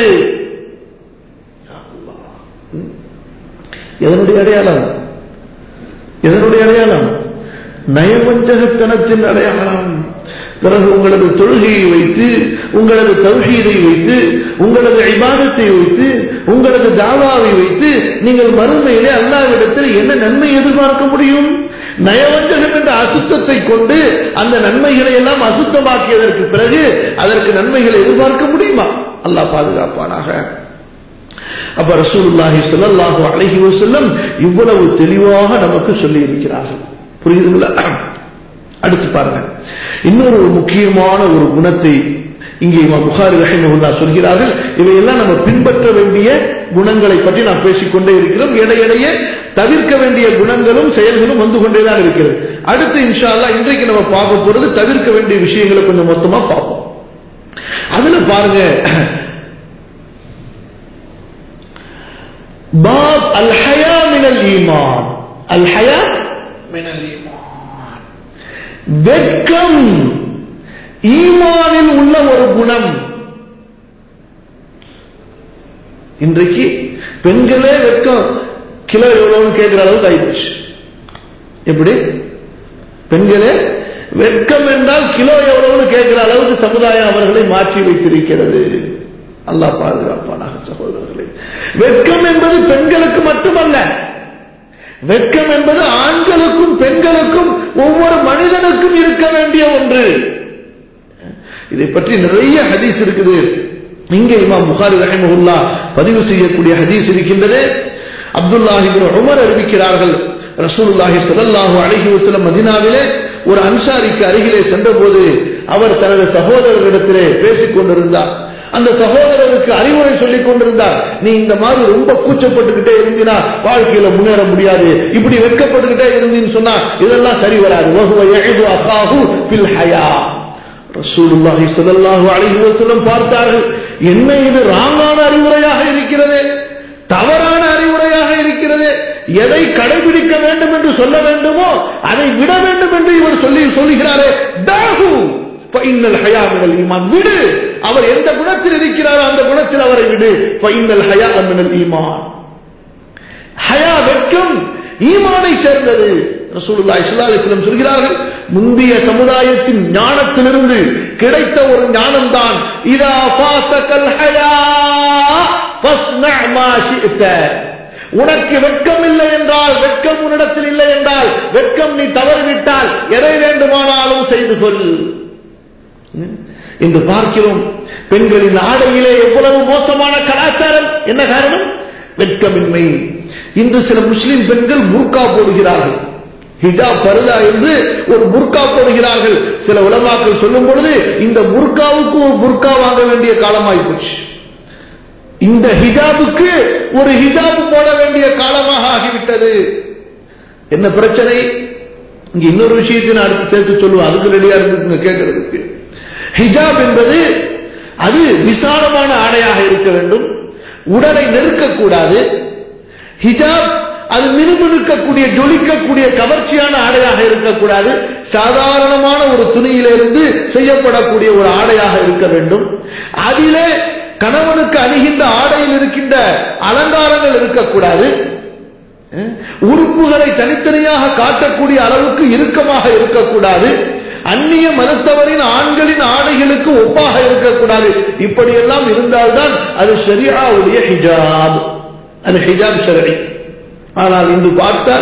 எதனுடைய அடையாளம் எதனுடைய அடையாளம் நயவஞ்சகத்தனத்தின் அடையாளம் பிறகு உங்களது தொழுகையை வைத்து உங்களது தௌஹீதை வைத்து உங்களது இபாதத்தை வைத்து உங்களது தாவாவை வைத்து நீங்கள் மறுமையிலே அல்லாவிடத்தில் என்ன நன்மை எதிர்பார்க்க முடியும் நயவஞ்சகம் என்ற அசுத்தத்தை கொண்டு அந்த நன்மைகளை எல்லாம் அசுத்தமாக்கியதற்கு பிறகு அதற்கு நன்மைகளை எதிர்பார்க்க முடியுமா அல்லாஹ் பாதுகாப்பானாக அப்ப ரசூலுல்லாஹி ஸல்லல்லாஹு அலைஹி வஸல்லம் இவ்வளவு தெளிவாக நமக்கு சொல்லி இருக்கிறார்கள் புரியுதுங்களா அடுத்து பாருங்க இன்னொரு ஒரு முக்கியமான ஒரு குணத்தை இங்கே இமாம் புகாரி ரஹிமஹுல்லா சொல்கிறார்கள் இவையெல்லாம் நம்ம பின்பற்ற வேண்டிய குணங்களை பற்றி நாம் பேசிக்கொண்டே இருக்கிறோம் இடையிடையே தவிர்க்க வேண்டிய குணங்களும் செயல்களும் வந்து கொண்டேதான் இருக்கிறது அடுத்து இன்ஷா அல்லாஹ் இன்றைக்கு நம்ம பார்க்க போறது தவிர்க்க வேண்டிய விஷயங்களை கொஞ்சம் மொத்தமா பார்ப்போம் அதுல பாருங்க باب الحياء من الإيمان الحياء من الإيمان வெட்கம் ஈமானில் உள்ள ஒரு குணம் இன்றைக்கு பெண்களே வெட்கம் கிலோ எவ்வளவுன்னு கேட்கிற அளவுக்கு ஆயிடுச்சு எப்படி பெண்களே வெட்கம் என்றால் கிலோ எவ்வளவுன்னு கேட்கிற அளவுக்கு சமுதாயம் அவர்களை மாற்றி வைத்திருக்கிறது அல்லாஹ் பாதுகாப்பானாக சகோதரர்களே வெட்கம் என்பது பெண்களுக்கு மட்டுமல்ல வெட்கம் என்பது ஆண்களுக்கும் பெண்களுக்கும் ஒவ்வொரு மனிதனுக்கும் இருக்க வேண்டிய ஒன்று இதை பற்றி நிறைய ஹதீஸ் இருக்குது இங்கே இமாம் புகாரி ரஹிமஹுல்லா பதிவு செய்யக்கூடிய ஹதீஸ் இருக்கின்றது அப்துல்லாஹிபின் உமர் அறிவிக்கிறார்கள் ரசூலுல்லாஹி ஸல்லல்லாஹு அலைஹி வஸல்லம் மதீனாவிலே ஒரு அன்சாரிக்கு அருகிலே சென்றபோது அவர் தனது சகோதரரிடத்திலே பேசிக் கொண்டிருந்தார் அந்த சகோதரருக்கு அறிவுரை சொல்லிக் கொண்டிருந்தார் நீ இந்த மாதிரி ரொம்ப கூச்சப்பட்டுக்கிட்டே இருந்தினா வாழ்க்கையில முன்னேற முடியாது இப்படி வெட்கப்பட்டுக்கிட்டே இருந்தீன்னு சொன்னா இதெல்லாம் சரி வராது வகுவ எஹிது அசாஹு பில் ஹயா ரசூலுல்லாஹி ஸல்லல்லாஹு அலைஹி வஸல்லம் பார்த்தார்கள் என்ன இது ராங்கான அறிவுரையாக இருக்கிறது தவறான அறிவுரையாக இருக்கிறது எதை கடைபிடிக்க வேண்டும் என்று சொல்ல வேண்டுமோ அதை விட வேண்டும் என்று இவர் சொல்லி சொல்லுகிறாரே தாகு பைன்னல் ஹயா மினல் ஈமான் விடு அவர் எந்த குணத்தில் இருக்கிறாரோ அந்த குணத்தில் அவரை விடு பைன்னல் ஹயா மினல் ஈமான் ஹயா வெட்கம் ஈமானை சேர்ந்தது ரசூலுல்லாஹி ஸல்லல்லாஹு அலைஹி வஸல்லம் சொல்கிறார்கள் முந்தைய சமுதாயத்தின் ஞானத்திலிருந்து கிடைத்த ஒரு ஞானம் தான் இதா ஃபாசகல் ஹயா ஃபஸ்னா மா ஷி'த உனக்கு வெட்கம் இல்லை என்றால் வெட்கம் உன்னிடத்தில் இல்லை என்றால் வெட்கம் நீ தவறிவிட்டால் எதை வேண்டுமானாலும் செய்து கொள் என்று பார்க்கிறோம் பெண்களின் ஆடையிலே எவ்வளவு மோசமான கலாச்சாரம் என்ன காரணம் வெட்கமின்மை இன்று சில முஸ்லிம் பெண்கள் முர்கா போடுகிறார்கள் ஹிஜாப் பருதா என்று ஒரு முர்கா போடுகிறார்கள் சில உலமாக்கள் சொல்லும் பொழுது இந்த முர்காவுக்கு ஒரு முர்கா வாங்க வேண்டிய காலமாய் போச்சு இந்த ஹிஜாபுக்கு ஒரு ஹிஜாப் போட வேண்டிய காலமாக ஆகிவிட்டது என்ன பிரச்சனை இங்க இன்னொரு விஷயத்தை நான் அடுத்து சேர்த்து சொல்லுவேன் அதுக்கு ரெடியா இருக்குங்க கேட்கறதுக்கு ஹிஜாப் என்பது அது விசாலமான ஆடையாக இருக்க வேண்டும் உடலை நெருக்கக்கூடாது ஹிஜாப் அது மினுமினுக்கக்கூடிய ஜொலிக்கக்கூடிய கவர்ச்சியான ஆடையாக இருக்கக்கூடாது சாதாரணமான ஒரு துணியிலிருந்து செய்யப்படக்கூடிய ஒரு ஆடையாக இருக்க வேண்டும் அதிலே கணவனுக்கு அணிகின்ற ஆடையில் இருக்கின்ற அலங்காரங்கள் இருக்கக்கூடாது அஹ், உறுப்புகளை தனித்தனியாக காட்டக்கூடிய அளவுக்கு இறுக்கமாக இருக்கக்கூடாது அந்நிய மதத்தவரின் ஆண்களின் ஆடைகளுக்கு ஒப்பாக இருக்கக்கூடாது இப்படியெல்லாம் இருந்தால்தான் அது ஷரியாவுடைய ஹிஜாப் அது ஹிஜாப் ஷரடி ஆனால் இன்று பார்த்தால்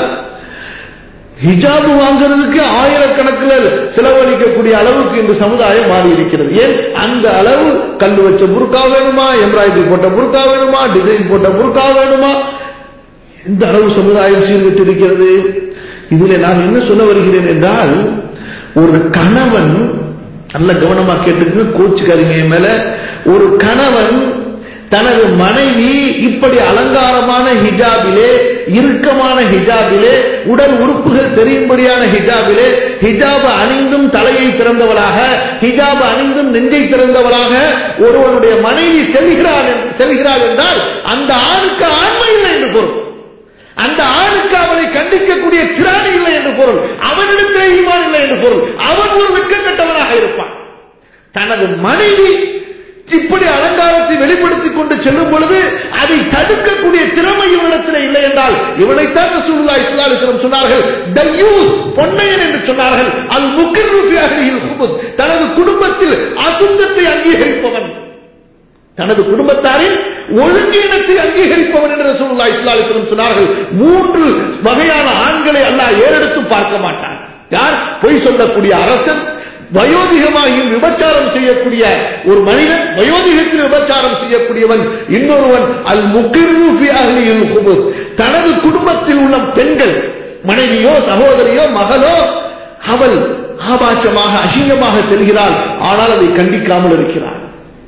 ஹிஜாப் வாங்குறதுக்கு ஆயிரக்கணக்கில் செலவழிக்கக்கூடிய அளவுக்கு இந்த சமுதாயம் மாறி இருக்கிறது ஏன் அந்த அளவு கல் வச்ச புர்கா வேணுமா எம்ப்ராய்டரி போட்ட புர்கா வேணுமா டிசைன் போட்ட புர்கா வேணுமா இந்த அளவு சமுதாயம் சீர்விட்டு இருக்கிறது இதுல நான் என்ன சொல்ல வருகிறேன் என்றால் ஒரு கணவன் நல்ல கவனமா கேட்டுக்கு கோச்சுக்காதீங்க என் மேல ஒரு கணவன் தனது மனைவி இப்படி அலங்காரமான ஹிஜாபிலே இறுக்கமான ஹிஜாபிலே உடல் உறுப்புகள் தெரியும்படியான ஹிஜாபிலே ஹிஜாப் அணிந்தும் தலையை திறந்தவளாக ஹிஜாப் அணிந்தும் நெஞ்சை திறந்தவளாக ஒருவனுடைய மனைவி செல்கிறாள் என்று- செல்கிறாள் என்றால் அந்த ஆணுக்கு ஆண்மை இல்லை என்று பொருள் அந்த ஆணுக்கு அவனை கண்டிக்கக்கூடிய திராணி இல்லை என்று பொருள் அவனிடத்திலே ஈமான் இல்லை என்று பொருள் அவன் ஒரு வெட்கக்கட்டவனாக இருப்பான் தனது மனைவி இப்படி அலங்காரத்தை வெளிப்படுத்திக் கொண்டு செல்லும் பொழுது அதை தடுக்கக்கூடிய திறமை இவனிடத்தில் இல்லை என்றால் இவனைத்தான் ரசூலுல்லாஹி ஸல்லல்லாஹு அலைஹி வஸல்லம் சொன்னார்கள் தய்யூஸ் பொன்னையன் என்று சொன்னார்கள் அல் முக்கிர்ரு ஃபி அஹ்லிஹில் குபுஸ் தனது குடும்பத்தில் அசுத்தத்தை அங்கீகரிப்பவன் தனது குடும்பத்தாரின் ஒழுங்கீனத்தை அங்கீகரிப்பவன் என்று ரசூலுல்லாஹி ஸல்லல்லாஹு அலைஹி வஸல்லம் சொன்னார்கள் மூன்று வகையான ஆண்களை அல்லாஹ் ஏறெடுத்து பார்க்க மாட்டான் யார் பொய் சொல்லக்கூடிய அரசன் வயோதிகமாகியும் விபச்சாரம் செய்யக்கூடிய ஒரு மனிதன் வயோதிகத்தில் விபச்சாரம் செய்யக்கூடியவன் இன்னொருவன் அல் முக்கிர்ரு ஃபி அஹ்லிஹில் குபுஸ் தனது குடும்பத்தில் உள்ள பெண்கள் மனைவியோ சகோதரியோ மகளோ அவள் ஆபாசமாக அசிங்கமாக செல்கிறாள் ஆனால் அதை கண்டிக்காமல் இருக்கிறாள்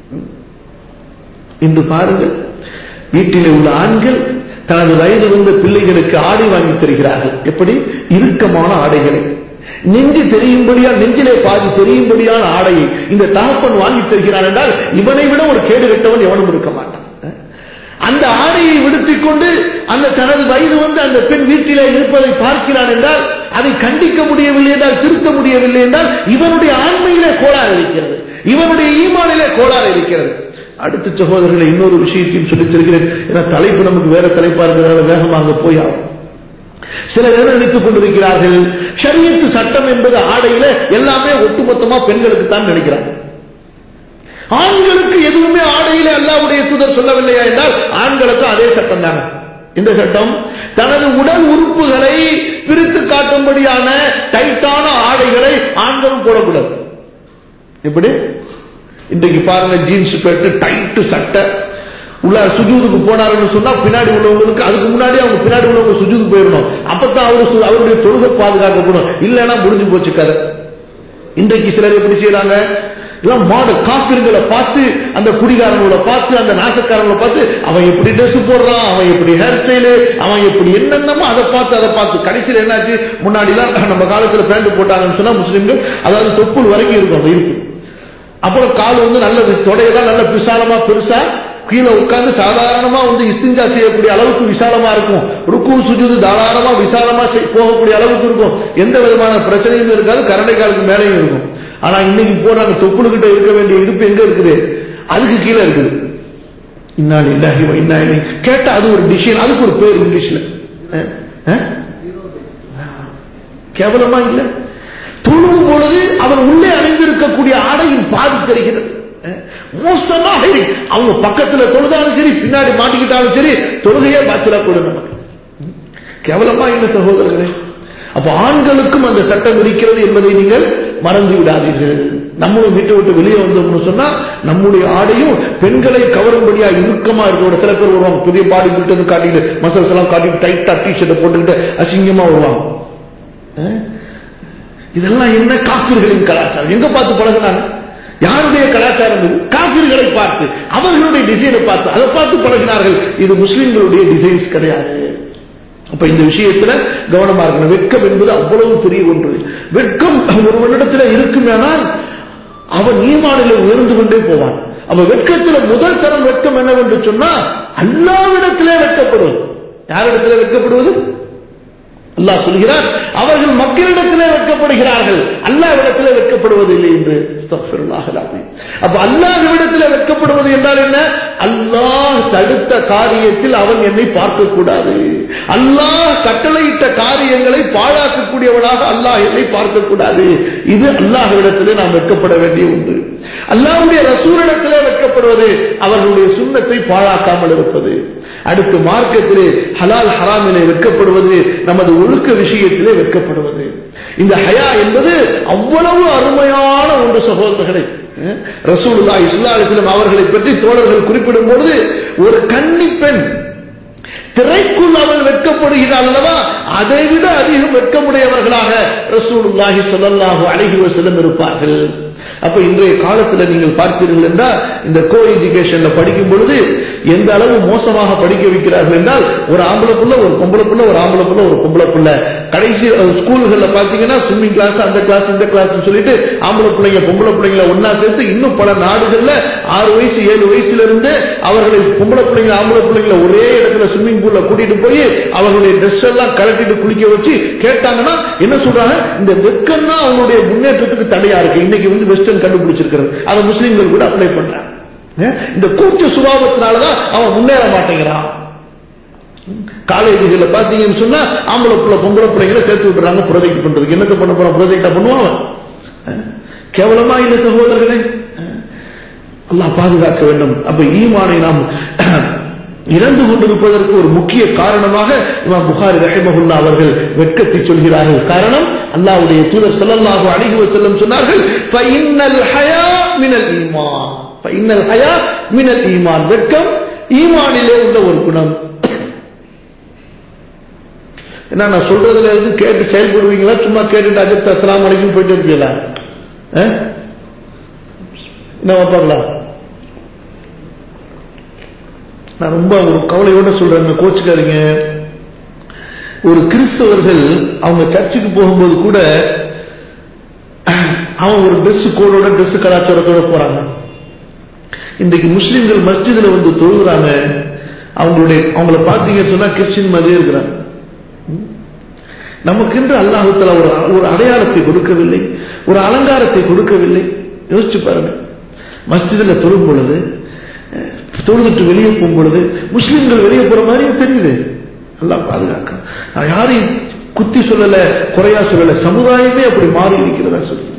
இன்று பாருங்கள் வீட்டிலே உள்ள ஆண்கள் தனது வயது வந்த பிள்ளைகளுக்கு ஆடை வாங்கி தருகிறார்கள் எப்படி இறுக்கமான ஆடைகளை நெஞ்சு தெரியும்படியா நெஞ்சிலே பாதி தெரியும்படியான ஆடையை இந்த தகப்பன் வாங்கி தருகிறான் என்றால் இவனை விட ஒரு கேடு கட்டவன் எவனும் இருக்க மாட்டான் அந்த ஆடையை விடுத்திக் கொண்டு அந்த தனது வயது வந்து அந்த பெண் வீட்டிலே இருப்பதை பார்க்கிறான் என்றால் அதை கண்டிக்க முடியவில்லை என்றால் திருத்த முடியவில்லை என்றால் இவனுடைய ஆண்மையிலே கோளாறு இருக்கிறது இவனுடைய ஈமானிலே கோளாறு இருக்கிறது அடுத்த சகோதரர்களை இன்னொரு விஷயத்தையும் சொல்லித் தருகிறேன் ஏன்னா தலைப்பு நமக்கு வேற தலைப்பா இருக்கிறதால வேகமாக போய் ஆகும் சிலர் என்ன நினைத்துக் கொண்டிருக்கிறார்கள் ஷரியத்து சட்டம் என்பது ஆடையில எல்லாமே ஒட்டுமொத்தமா பெண்களுக்கு தான் நினைக்கிறாங்க ஆண்களுக்கு எதுவுமே ஆடையில அல்லாவுடைய தூதர் சொல்லவில்லையா என்றால் ஆண்களுக்கு அதே சட்டம் தானே இந்த சட்டம் தனது உடல் உறுப்புகளை பிரித்து காட்டும்படியான டைட்டான ஆடைகளை ஆண்களும் போடக்கூடாது எப்படி இன்றைக்கு பாருங்க ஜீன்ஸ் பேண்ட் டைட்டு சட்டை உள்ள சுஜூதுக்கு போனாருன்னு சொன்னா பின்னாடி உள்ளவங்களுக்கு அதுக்கு முன்னாடி அவங்க பின்னாடி உள்ளவங்க சுஜூதுக்கு போயிடணும் அப்பதான் அவரு சு- அவருடைய தொழுகை பாதுகாக்கப்படும் இல்லைன்னா முடிஞ்சு போச்சு கதை இன்றைக்கு சிலர் எப்படி செய்யறாங்க எல்லாம் மாடல் காப்பிர்களை பார்த்து அந்த குடிகாரங்களை பார்த்து அந்த நாசக்காரங்களை பார்த்து அவன் எப்படி ட்ரெஸ் போடுறான் அவன் எப்படி ஹேர் ஸ்டைலு அவன் எப்படி என்னென்னமோ அதை பார்த்து அதை பார்த்து கடைசியில் என்னாச்சு முன்னாடிலாம் நம்ம காலத்துல பேண்ட் போட்டாங்கன்னு சொன்னா முஸ்லிம்கள் அதாவது தொப்புள் வரைக்கும் இருக்கும் அந்த இருக்கு அப்புறம் கால் வந்து நல்ல தொடையெல்லாம் நல்ல விசாலமா பெருசா கீழே உட்கார்ந்து சாதாரணமா வந்து இஸ்திஞ்சா செய்யக்கூடிய அளவுக்கு விசாலமா இருக்கும் ருக்கு சுஜுது தாராளமா விசாலமா செய்- போகக்கூடிய அளவுக்கு இருக்கும் எந்த விதமான பிரச்சனையும் இருக்காது கரண்டை காலுக்கு மேலேயும் இருக்கும் ஆனா இன்னைக்கு போறாங்க தொப்புளுக்கிட்ட இருக்க வேண்டிய இடுப்பு எங்க இருக்குது அதுக்கு கீழே இருக்குது இன்னாலி இல்லாஹி வ இன்னா இலைஹி. கேட்டா அது ஒரு டிசிஷன் அதுக்கு ஒரு பேர் இங்கிலீஷ்ல அஹ், அஹ்? கேவலமா இல்ல தொழும் பொழுது அவன் உள்ளே அணிந்திருக்கக்கூடிய ஆடையின் பாதி தெரிகிறது அஹ், மோசமாக இருக்கு. அவங்க பக்கத்துல தொழுதாலும் சரி பின்னாடி மாட்டிக்கிட்டாலும் சரி தொழுகையே பாத்திரக்கூடும் நமக்கு கேவலமா இல்லை சகோதரர்களே அப்ப ஆண்களுக்கும் அந்த சட்டம் இருக்கிறது என்பதை நீங்கள் மறந்து விடாதீர்கள் நம்மளும் வீட்டை விட்டு வெளியே வந்தோம்னு சொன்னா நம்முடைய ஆடையும் பெண்களை கவரும்படியா இறுக்கமா இருக்கிற சில பேர் வருவாங்க புதிய பாடி பில்டர் காட்டிட்டு மசல்ஸ் எல்லாம் காட்டிட்டு டைட்டா டிஷர்ட்டை போட்டுக்கிட்டு அசிங்கமா வருவாங்க அஹ்? இதெல்லாம் என்ன காப்பீர்களின் கலாச்சாரம் எங்க பார்த்து பழகுனாங்க யாருடைய கலாச்சாரம் இது காப்பீர்களை பார்த்து அவர்களுடைய டிசைனை பார்த்து அதை பார்த்து பழகினார்கள் இது முஸ்லிம்களுடைய டிசைன்ஸ் கிடையாது அப்ப இந்த விஷயத்துல கவனமா இருக்கணும் வெட்கம் என்பது அவ்வளவு பெரிய ஒன்று வெட்கம் ஒருவனிடத்துல இருக்குமேனால் அவன் ஈமானில உயர்ந்து கொண்டே போவான் அப்ப வெட்கத்துல முதல் தரம் வெட்கம் என்னவென்று சொன்னா அல்லாவிடத்திலே வெட்கப்படுவது யாரிடத்திலே வெட்கப்படுவது அல்லாஹ் சொல்கிறார் அவர்கள் மக்களிடத்திலே வெட்கப்படுகிறார்கள் அல்லாவிடத்திலே வெட்கப்படுவதில்லை என்று அப்ப அல்லாஹ்விடத்திலே வெட்கப்படுவது என்றால் என்ன அல்லாஹ் தடுத்த காரியத்தில் அவன் என்னை பார்க்க கூடாது அல்லாஹ் கட்டளையிட்ட காரியங்களை பாழாக்கக்கூடியவனாக அல்லாஹ் என்னை பார்க்க கூடாது இது அல்லாஹ்விடத்திலே நாம் வெட்கப்பட வேண்டிய ஒன்று அல்லாஹ்வுடைய ரசூலிடத்திலே வெட்கப்படுவது அவர்களுடைய சுண்ணத்தை பாழாக்காமல் இருப்பது அடுத்து மார்க்கத்திலே ஹலால் ஹராமிலே வெட்கப்படுவது நமது ஒழுக்க விஷயத்திலே வெட்கப்படுவது இந்த ஹயா என்பது அவ்வளவு அருமையான ஒன்று சகோதரர்களே ரசூலுல்லா இஸ்லா அலிஸ்லாம் அவர்களை பற்றி தோழர்கள் குறிப்பிடும் பொழுது ஒரு கன்னி பெண் திரைக்குள் அவள் வெட்கப்படுகிறாள் அல்லவா அதை விட அதிகம் வெட்கமுடையவர்களாக ரசூலுல்லாஹி ஸல்லல்லாஹு அலைஹி வஸல்லம் இருப்பார்கள் அப்ப இன்றைய காலத்துல நீங்கள் பார்ப்பீர்கள் என்றால் இந்த கோ எஜுகேஷன்ல படிக்கும் பொழுது எந்த அளவு மோசமாக படிக்க வைக்கிறார்கள் என்றால் ஒரு ஆம்பளை புள்ள ஒரு பொம்பளை புள்ள ஒரு ஆம்பளை புள்ள ஒரு பொம்பளை புள்ள கடைசி ஸ்கூல்கள்ல பாத்தீங்கன்னா ஸ்விம்மிங் கிளாஸ் அந்த கிளாஸ் இந்த கிளாஸ் சொல்லிட்டு ஆம்பளை பிள்ளைங்க பொம்பளை பிள்ளைங்களை ஒன்னா சேர்த்து இன்னும் பல நாடுகள்ல ஆறு வயசு ஏழு வயசுல இருந்து அவர்களை பொம்பளை பிள்ளைங்க ஆம்பளை பிள்ளைங்களை ஒரே இடத்துல ஸ்விம்மிங் பூல்ல கூட்டிட்டு போய் அவர்களுடைய ட்ரெஸ் எல்லாம் கலட்டிட்டு குளிக்க வச்சு கேட்டாங்கன்னா என்ன சொல்றாங்க இந்த வெக்கம் தான் அவங்களுடைய முன்னேற்றத்துக்கு தடையா இருக்கு இன்னைக்கு வந்து வெஸ்டர்ன் கண்டுபிடிச்சிருக்கிறது அதை முஸ்லீம்கள் கூட அப்ளை பண்றாங்க இந்த கூச்ச சுபாவத்தினாலதான் அவன் முன்னேற மாட்டேங்கிறான் காலேஜுகளில் பார்த்தீங்கன்னு சொன்னா ஆம்பளை பிள்ளை பொம்பளை பிள்ளைங்களை சேர்த்து விட்டுறாங்க ப்ரொஜெக்ட் பண்றதுக்கு என்னத்தை பண்ண போறான் ப்ரொஜெக்டா பண்ணுவான் கேவலமா இல்லை சகோதரர்களே அல்லாஹ் பாதுகாக்க வேண்டும் அப்ப ஈமானை நாம் இறந்து கொண்டிருப்பதற்கு ஒரு முக்கிய காரணமாக இமாம் புகாரி ரஹிமஹுல்லா அவர்கள் வெட்கத்தை சொல்கிறார்கள் காரணம் அல்லாஹ்வுடைய தூதர் ஸல்லல்லாஹு அலைஹி வஸல்லம் சொன்னார்கள் ஃபஇன்னல் ஹயா மினல் ஈமான் ஃபஇன்னல் ஹயா மினல் ஈமான் வெட்கம் ஈமானிலே உள்ள ஒரு குணம் என்ன நான் சொல்றதுல இருந்து கேட்டு செயல்படுவீங்களா சும்மா கேட்டுட்டு அஜித் அஸ்லாம் வரைக்கும் போயிட்டு இருப்பீங்களா என்ன வைப்பாங்களா நான் ரொம்ப ஒரு கவலையோட சொல்றேங்க கோச்சுக்காதீங்க ஒரு கிறிஸ்தவர்கள் அவங்க சர்ச்சுக்கு போகும்போது கூட அவன் ஒரு ட்ரெஸ் கோடோட ட்ரெஸ் கலாச்சாரத்தோட போறாங்க இன்றைக்கு முஸ்லிம்கள் மஸ்ஜிதுல வந்து தொழுகிறாங்க அவங்களுடைய அவங்கள பார்த்தீங்கன்னு சொன்னா கிறிஸ்டின் மாதிரியே இருக்கிறாங்க நமக்கென்று அல்லாஹுத்தலா ஒரு ஒரு அடையாளத்தை கொடுக்கவில்லை ஒரு அலங்காரத்தை கொடுக்கவில்லை யோசிச்சு பாருங்க மஸ்ஜிதில் தொழும் பொழுது தொழுதுட்டு வெளியே போகும் பொழுது முஸ்லிம்கள் வெளியே போற மாதிரியே தெரியுது எல்லாம் பாதுகாக்க நான் யாரையும் குத்தி சொல்லல குறையா சொல்லல சமுதாயமே அப்படி மாறி இருக்கிறதா சொல்லுது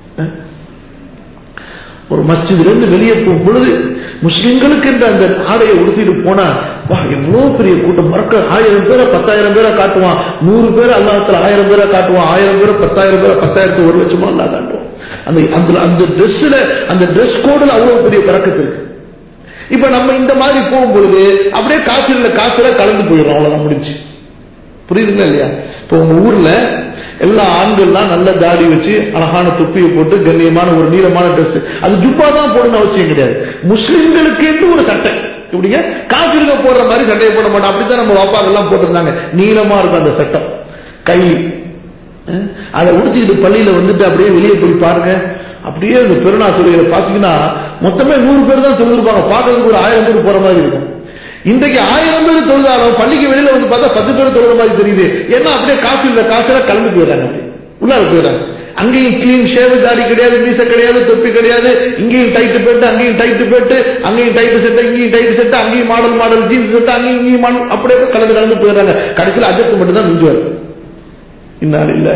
ஒரு மஸ்ஜிதிலிருந்து வெளியே போகும் பொழுது முஸ்லிம்களுக்கு என்று அந்த ஆடையை உடுத்திட்டு போனா வா எவ்வளவு பெரிய கூட்டம் மறக்க ஆயிரம் பேரை பத்தாயிரம் பேரை காட்டுவான் நூறு பேரை அல்லாத்துல ஆயிரம் பேரை காட்டுவான் ஆயிரம் பேரை பத்தாயிரம் பேரை பத்தாயிரத்து ஒரு லட்சமா அல்லா காட்டுவான் அந்த அந்த அந்த ட்ரெஸ்ல அந்த ட்ரெஸ் கோடுல அவ்வளவு பெரிய பறக்கத்து இருக்கு இப்ப நம்ம இந்த மாதிரி போகும் பொழுது அப்படியே காசுல காசுல கலந்து போயிடும் அவ்வளவுதான் முடிஞ்சு புரியுதுங்களா இல்லையா இப்போ உங்க ஊர்ல எல்லா ஆண்கள்லாம் நல்ல தாடி வச்சு அழகான தொப்பியை போட்டு கண்ணியமான ஒரு நீளமான ட்ரெஸ் அது ஜுப்பா தான் போடணும்னு அவசியம் கிடையாது முஸ்லிம்களுக்கு என்று ஒரு சட்டை இப்படிங்க காசுல போடுற மாதிரி சட்டையை போட மாட்டோம் அப்படித்தான் நம்ம வாப்பாக்கெல்லாம் போட்டிருந்தாங்க நீளமா இருக்கும் அந்த சட்டம் கை அதை உடுத்திக்கிட்டு பள்ளியில வந்துட்டு அப்படியே வெளியே போய் பாருங்க அப்படியே அந்த பெருநா தொழிலை பார்த்தீங்கன்னா மொத்தமே நூறு பேர் தான் தொழுதுருப்பாங்க பார்க்கறதுக்கு ஒரு ஆயிரம் பேர் போற மாதிரி இருக்கும் இன்றைக்கு ஆயிரம் பேர் தொழுதாலும் பள்ளிக்கு வெளியில வந்து பார்த்தா பத்து பேர் தொழுற மாதிரி தெரியுது ஏன்னா அப்படியே காசு இல்ல காசுல கலந்து போயிடுறாங்க உள்ளார போயிடுறாங்க அங்கேயும் கிளீன் ஷேவ் தாடி கிடையாது மீச கிடையாது தொப்பி கிடையாது இங்கேயும் டைட்டு போட்டு அங்கேயும் டைட்டு போட்டு அங்கேயும் டைட்டு செட்டு இங்கேயும் டைட்டு செட்டு அங்கேயும் மாடல் மாடல் ஜீன்ஸ் செட்டு அங்கேயும் இங்கேயும் மாடல் அப்படியே கலந்து கலந்து போயிடுறாங்க கடைசியில் அஜெக்ட் மட்டும் தான் மிஞ்சுவார் இன்னால் இல்ல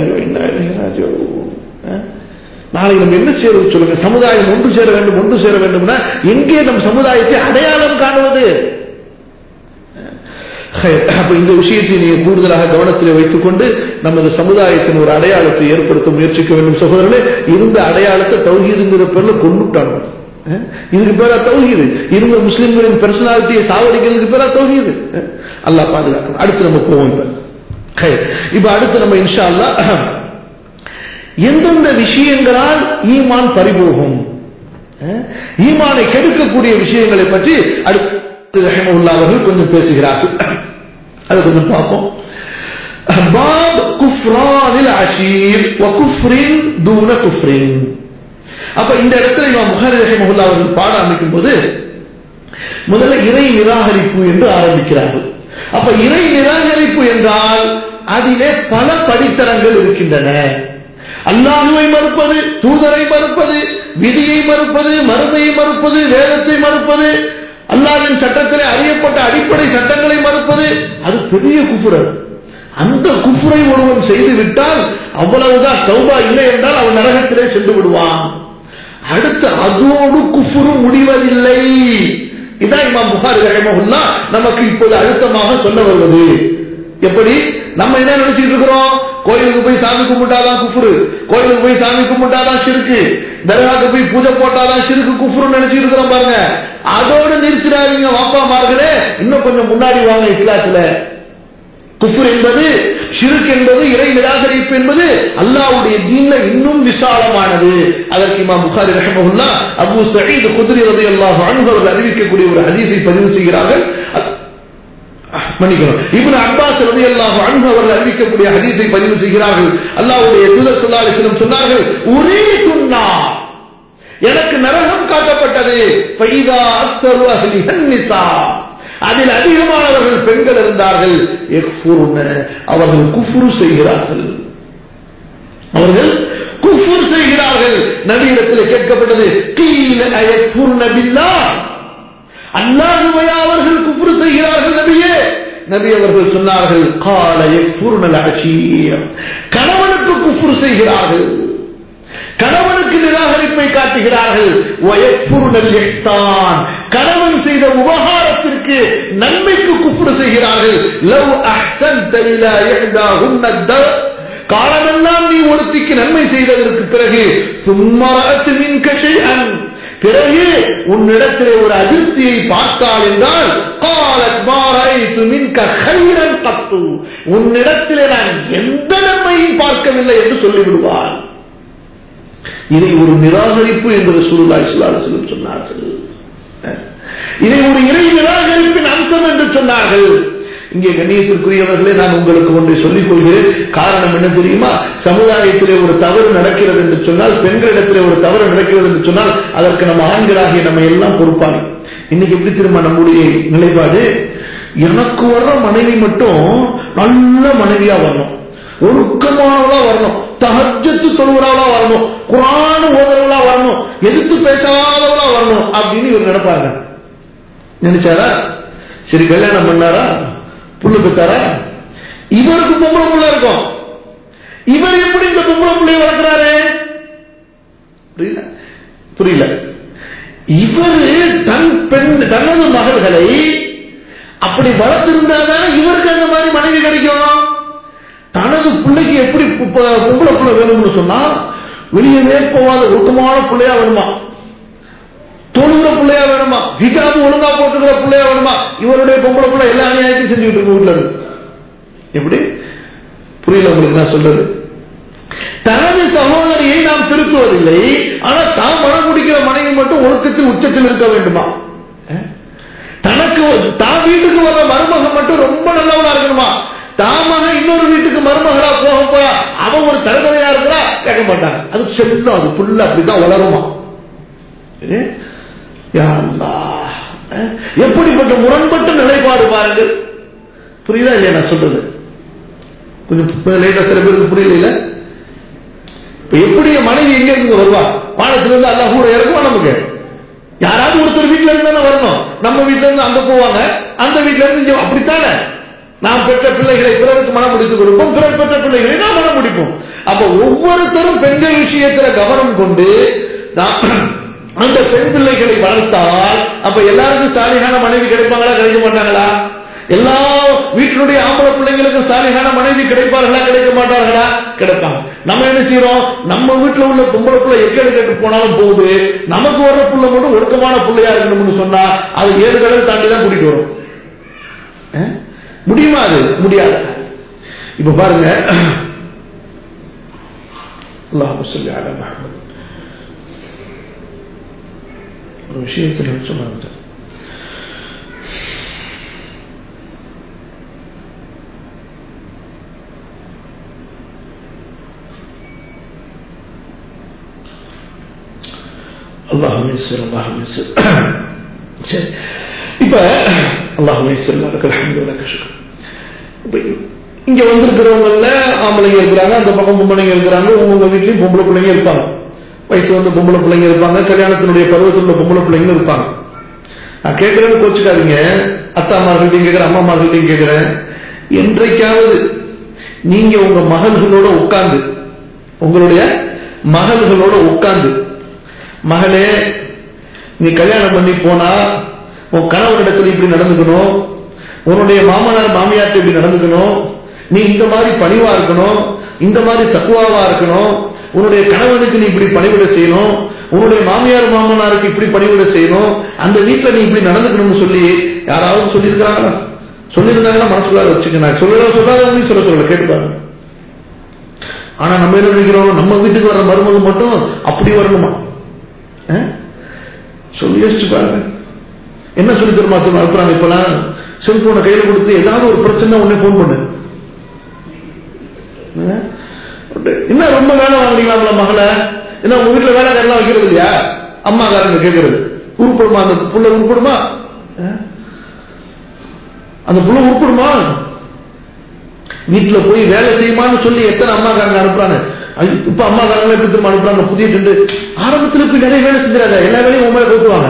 நாளைக்கு நம்ம என்ன செய்யறது சொல்லுங்க சமுதாயம் ஒன்று சேர வேண்டும் ஒன்று சேர வேண்டும்னா எங்கே நம் சமுதாயத்தை அடையாளம் காணுவது அப்ப இந்த விஷயத்தை நீங்க கூடுதலாக கவனத்தில் வைத்துக் கொண்டு நமது சமுதாயத்தின் ஒரு அடையாளத்தை ஏற்படுத்த முயற்சிக்க வேண்டும் சகோதரர்களே இருந்த அடையாளத்தை தௌஹீதுங்கிற பேர்ல கொண்டுட்டாங்க இதுக்கு பேரா தௌஹீது இருந்த முஸ்லிம்களின் பர்சனாலிட்டியை சாவடிக்கிறதுக்கு பேரா தௌஹீது அல்லாஹ் பாதுகாக்கணும் அடுத்து நம்ம போவோம் இப்ப இப்ப அடுத்து நம்ம இன்ஷா அல்லா எந்தெந்த விஷயங்களால் ஈமான் பறிபோகும் ஈமானை கெடுக்கக்கூடிய விஷயங்களை பற்றி அடுத்து ரஹமுல்லா அவர்கள் கொஞ்சம் பேசுகிறார்கள் அதை கொஞ்சம் பார்ப்போம் பாப் குஃப்ரானில் அஷீர் வ குஃப்ரின் தூன குஃப்ரின் அப்ப இந்த இடத்துல இமாம் புகாரி ரஹிமஹுல்லா அவர்கள் பாட அமைக்கும் போது முதல்ல இறை நிராகரிப்பு என்று ஆரம்பிக்கிறார்கள் அப்ப இறை நிராகரிப்பு என்றால் அதிலே பல படித்தரங்கள் இருக்கின்றன அல்லாஹுவை மறுப்பது தூதரை மறுப்பது விதியை மறுப்பது மறுமையை மறுப்பது வேதத்தை மறுப்பது அல்லாவின் சட்டத்திலே அறியப்பட்ட அடிப்படை சட்டங்களை மறுப்பது அது பெரிய குஃபுரர் அந்த குஃபுரை ஒருவன் செய்து விட்டால் அவ்வளவுதான் தௌபா இல்லை என்றால் அவன் நரகத்திலே சென்று விடுவான் அடுத்து அதோடு குஃபுரு முடிவதில்லை இதான் இமாம் புகாரி ரஹிமஹுல்லா நமக்கு இப்போது அழுத்தமாக சொல்ல வருவது எப்படி நம்ம என்ன நினைச்சிட்டு இருக்கிறோம் கோயிலுக்கு போய் சாமி கும்பிட்டாதான் குஃபுரு கோயிலுக்கு போய் சாமி கும்பிட்டாதான் சிறுக்கு தர்காவுக்கு போய் பூஜை போட்டாதான் சிறுக்கு குஃபுரு நினைச்சிட்டு இருக்கிறோம் பாருங்க அதோடு நிறுத்திடாதீங்க வாப்பா மார்களே இன்னும் கொஞ்சம் முன்னாடி வாங்க இஸ்லாத்துல குஃபுர் என்பது ஷிருக் என்பது இறை நிராகரிப்பு என்பது அல்லாஹ்வுடைய தீன்ல இன்னும் விசாலமானது அதற்கு இமாம் புகாரி ரஹமஹுல்லா அபூ சயீத் குத்ரி ரலியல்லாஹு அன்ஹு அவர்கள் அறிவிக்கக்கூடிய ஒரு ஹதீஸை பதிவு செய்கிறார்கள் மன்னிக்கணும் இப்னு அப்பாஸ் ரலியல்லாஹு அன்ஹு அவர்கள் அறிவிக்கக்கூடிய ஹதீஸை பதிவு செய்கிறார்கள் அல்லாஹ்வுடைய தூதர் ஸல்லல்லாஹு அலைஹி வஸல்லம் சொன்னார்கள் உரீதுன்னா எனக்கு நரகம் காட்டப்பட்டது ஃபைதா அக்ஸரு அஹ்லிஹன் நிசா அதில் அதிகமானவர்கள் பெண்கள் இருந்தார்கள் அவர்கள் குஃபுரு செய்கிறார்கள் அவர்கள் குஃபுர் செய்கிறார்கள் நபியிடத்தில் கேட்கப்பட்டது கீழ அயற்பூர்ண பில்லா அல்லாஹுவையா அவர்கள் குஃபுரு செய்கிறார்கள் நபியே நபி அவர்கள் சொன்னார்கள் கால பூர்ணல் அச்சியம் கணவனுக்கு குஃபுர் செய்கிறார்கள் கணவனுக்கு நிராகரிப்பை காட்டுகிறார்கள் வயப்புருணல் எட்டான் கணவன் செய்த உபகாரத்திற்கு நன்மைக்கு குப்புடு செய்கிறார்கள் லவ் அஹ்சன் காலமெல்லாம் நீ ஒருத்திக்கு நன்மை செய்ததற்கு பிறகு சும்மரத்து மின் கஷையன் பிறகு உன்னிடத்திலே ஒரு அதிர்ச்சியை பார்த்தால் என்றால் உன்னிடத்திலே நான் எந்த நன்மையும் பார்க்கவில்லை என்று சொல்லிவிடுவான் இதை ஒரு நிராகரிப்பு என்று சூழ்நாய் சுல்லாசலம் சொன்னார்கள் இதை ஒரு இறை நிராகரிப்பின் அம்சம் என்று சொன்னார்கள் இங்கே கண்ணியத்திற்குரியவர்களே நான் உங்களுக்கு ஒன்றை சொல்லிக் கொள்கிறேன் காரணம் என்ன தெரியுமா சமுதாயத்திலே ஒரு தவறு நடக்கிறது என்று சொன்னால் பெண்களிடத்திலே ஒரு தவறு நடக்கிறது என்று சொன்னால் அதற்கு நம்ம ஆண்களாகிய நம்ம எல்லாம் பொறுப்பாங்க இன்னைக்கு எப்படி திரும்ப நம்முடைய நிலைப்பாடு எனக்கு வர்ற மனைவி மட்டும் நல்ல மனைவியா வரணும் ஒழுக்கமானவளா வரணும் தகஜத்து தொழுகிறவளா வரணும் குரான ஓதுறவளா வரணும் எதிர்த்து பேசாதவளா வரணும் அப்படின்னு இவர் நினைப்பாங்க நினைச்சாரா சரி கல்யாணம் பண்ணாரா புள்ள பெற்றாரா இவருக்கு பொம்பளை புள்ள இருக்கும் இவர் எப்படி இந்த பொம்பளை பிள்ளைய வளர்க்கிறாரு புரியல புரியல இவரு தன் பெண் தனது மகள்களை அப்படி வளர்த்திருந்தாதான் இவருக்கு அந்த மாதிரி மனைவி கிடைக்கும் தனது பிள்ளைக்கு எப்படி பொம்பளை பிள்ளை வேணும்னு சொன்னா வெளியவே போவாத ஒழுக்கமான பிள்ளையா வேணுமா தொழுகிற பிள்ளையா வேணுமா ஹிஜாபு ஒழுங்கா போட்டுக்கிற பிள்ளையா வேணுமா இவருடைய பொம்பளை பிள்ளை எல்லா அநியாயத்தையும் செஞ்சுட்டு இருக்கு வீட்டுல இருந்து எப்படி புரியல உங்களுக்கு நான் சொல்றது தனது சகோதரியை நாம் திருத்துவதில்லை ஆனா தான் மனம் முடிக்கிற மனைவி மட்டும் ஒழுக்கத்தில் உச்சத்தில் இருக்க வேண்டுமா தனக்கு தான் வீட்டுக்கு வர மருமகன் மட்டும் ரொம்ப நல்லவனா இருக்கணுமா தாமாக இன்னொரு வீட்டுக்கு மருமகளா போக போறா அவன் ஒரு தரகரையா இருக்கிறா கேட்க மாட்டாங்க அது செல்லும் அது புல்ல அப்படிதான் வளருமா எப்படிப்பட்ட முரண்பட்ட நிலைப்பாடு பாருங்கள் புரியுதா இல்லையா நான் சொல்றது கொஞ்சம் லேட்டா சில பேருக்கு புரியல இப்ப எப்படி மனைவி எங்க இருந்து வருவா வானத்துல இருந்து அல்ல கூட இறக்குவா நமக்கு யாராவது ஒருத்தர் வீட்டுல இருந்தா வரணும் நம்ம வீட்டுல இருந்து அங்க போவாங்க அந்த வீட்டுல இருந்து அப்படித்தானே நாம் பெற்ற பிள்ளைகளை பிறருக்கு மனம் முடித்து கொடுப்போம் பிறர் பெற்ற பிள்ளைகளை நாம் மனம் முடிப்போம் அப்ப ஒவ்வொருத்தரும் பெண்கள் விஷயத்துல கவனம் கொண்டு அந்த பெண் பிள்ளைகளை வளர்த்தால் அப்ப எல்லாருக்கும் சாலிகான மனைவி கிடைப்பாங்களா கிடைக்க மாட்டாங்களா எல்லா வீட்டினுடைய ஆம்பளை பிள்ளைங்களுக்கும் சாலிகான மனைவி கிடைப்பார்களா கிடைக்க மாட்டார்களா கிடைப்பாங்க நம்ம என்ன செய்யறோம் நம்ம வீட்டுல உள்ள பொம்பளை பிள்ளை எக்கேடு கேட்டு போனாலும் போகுது நமக்கு வர்ற புள்ள மட்டும் ஒழுக்கமான பிள்ளையா இருக்கணும்னு சொன்னா அது ஏழு கடல் தாண்டி தான் கூட்டிட்டு வரும் முடியுமா அது முடியாது இப்ப பாருங்க அல்லாஹ் சொல்லி அல மஹமது ஒரு விஷயத்தில் சொன்னாங்க அல்லாஹ் மேசர் அல்லாஹ் மேசர் சரி இப்ப அல்லாஹ் மேசர் இப்ப இங்க வந்திருக்கிறவங்கள ஆம்பளைங்க இருக்கிறாங்க அந்த பக்கம் பொம்பளைங்க இருக்கிறாங்க உங்க வீட்லயும் பொம்பளை பிள்ளைங்க இருப்பாங்க வயசு வந்து பொம்பளை பிள்ளைங்க இருப்பாங்க கல்யாணத்தினுடைய பருவத்தில் உள்ள பொம்பளை பிள்ளைங்க இருப்பாங்க நான் கேட்கிறேன்னு கோச்சுக்காதீங்க அத்தாமார்கள்ட்டையும் கேட்கிறேன் அம்மாமார்கள்ட்டையும் கேட்கிறேன் என்றைக்காவது நீங்க உங்க மகள்களோட உட்கார்ந்து உங்களுடைய மகள்களோட உட்கார்ந்து மகளே நீ கல்யாணம் பண்ணி போனா உன் கணவரிடத்துல இப்படி நடந்துக்கணும் உன்னுடைய மாமனார் மாமியார்ட்ட இப்படி நடந்துக்கணும் நீ இந்த மாதிரி பணிவா இருக்கணும் இந்த மாதிரி தக்குவாவா இருக்கணும் உன்னுடைய கணவனுக்கு நீ இப்படி பணிவிட செய்யணும் உன்னுடைய மாமியார் மாமனாருக்கு இப்படி பணிவிட செய்யணும் அந்த வீட்டுல நீ இப்படி நடந்துக்கணும்னு சொல்லி யாராவது சொல்லியிருக்காங்களா சொல்லியிருந்தாங்கன்னா மனசுக்குள்ளார வச்சுக்க நான் சொல்லல சொல்லாதவங்களையும் சொல்ல சொல்ல கேட்டுப்பாங்க ஆனா நம்ம என்ன நினைக்கிறோம் நம்ம வீட்டுக்கு வர மருமகள் மட்டும் அப்படி வரணுமா அஹ்? சொல்லி யோசிச்சு பாருங்க என்ன சொல்லி தருமா சொல்ல அனுப்புறாங்க இப்பெல்லாம் செல்போனை கையில கொடுத்து ஏதாவது ஒரு பிரச்சனை உடனே போன் பண்ணு அஹ்? என்ன ரொம்ப வேலை வாங்குறீங்களா மகளை என்ன உங்க வீட்டுல வேலைக்காரெல்லாம் வைக்கிறது இல்லையா அம்மாக்காரங்க கேட்கறது உருப்படுமா அந்த புள்ள உருப்படுமா அஹ்? அந்த புள்ள உருப்படுமா வீட்டுல போய் வேலை செய்யுமான்னு சொல்லி எத்தனை அம்மாக்காரங்க அனுப்புறாங்க ஐயோ, இப்ப அம்மாக்காரங்க எப்படி திரும்ப அனுப்புறாங்க புதிய ட்ரெண்டு ஆரம்பத்துல போய் நிறைய வேலை செஞ்சிடாத எல்லா வேலையும் உண்மையில கொடுத்துவாங்க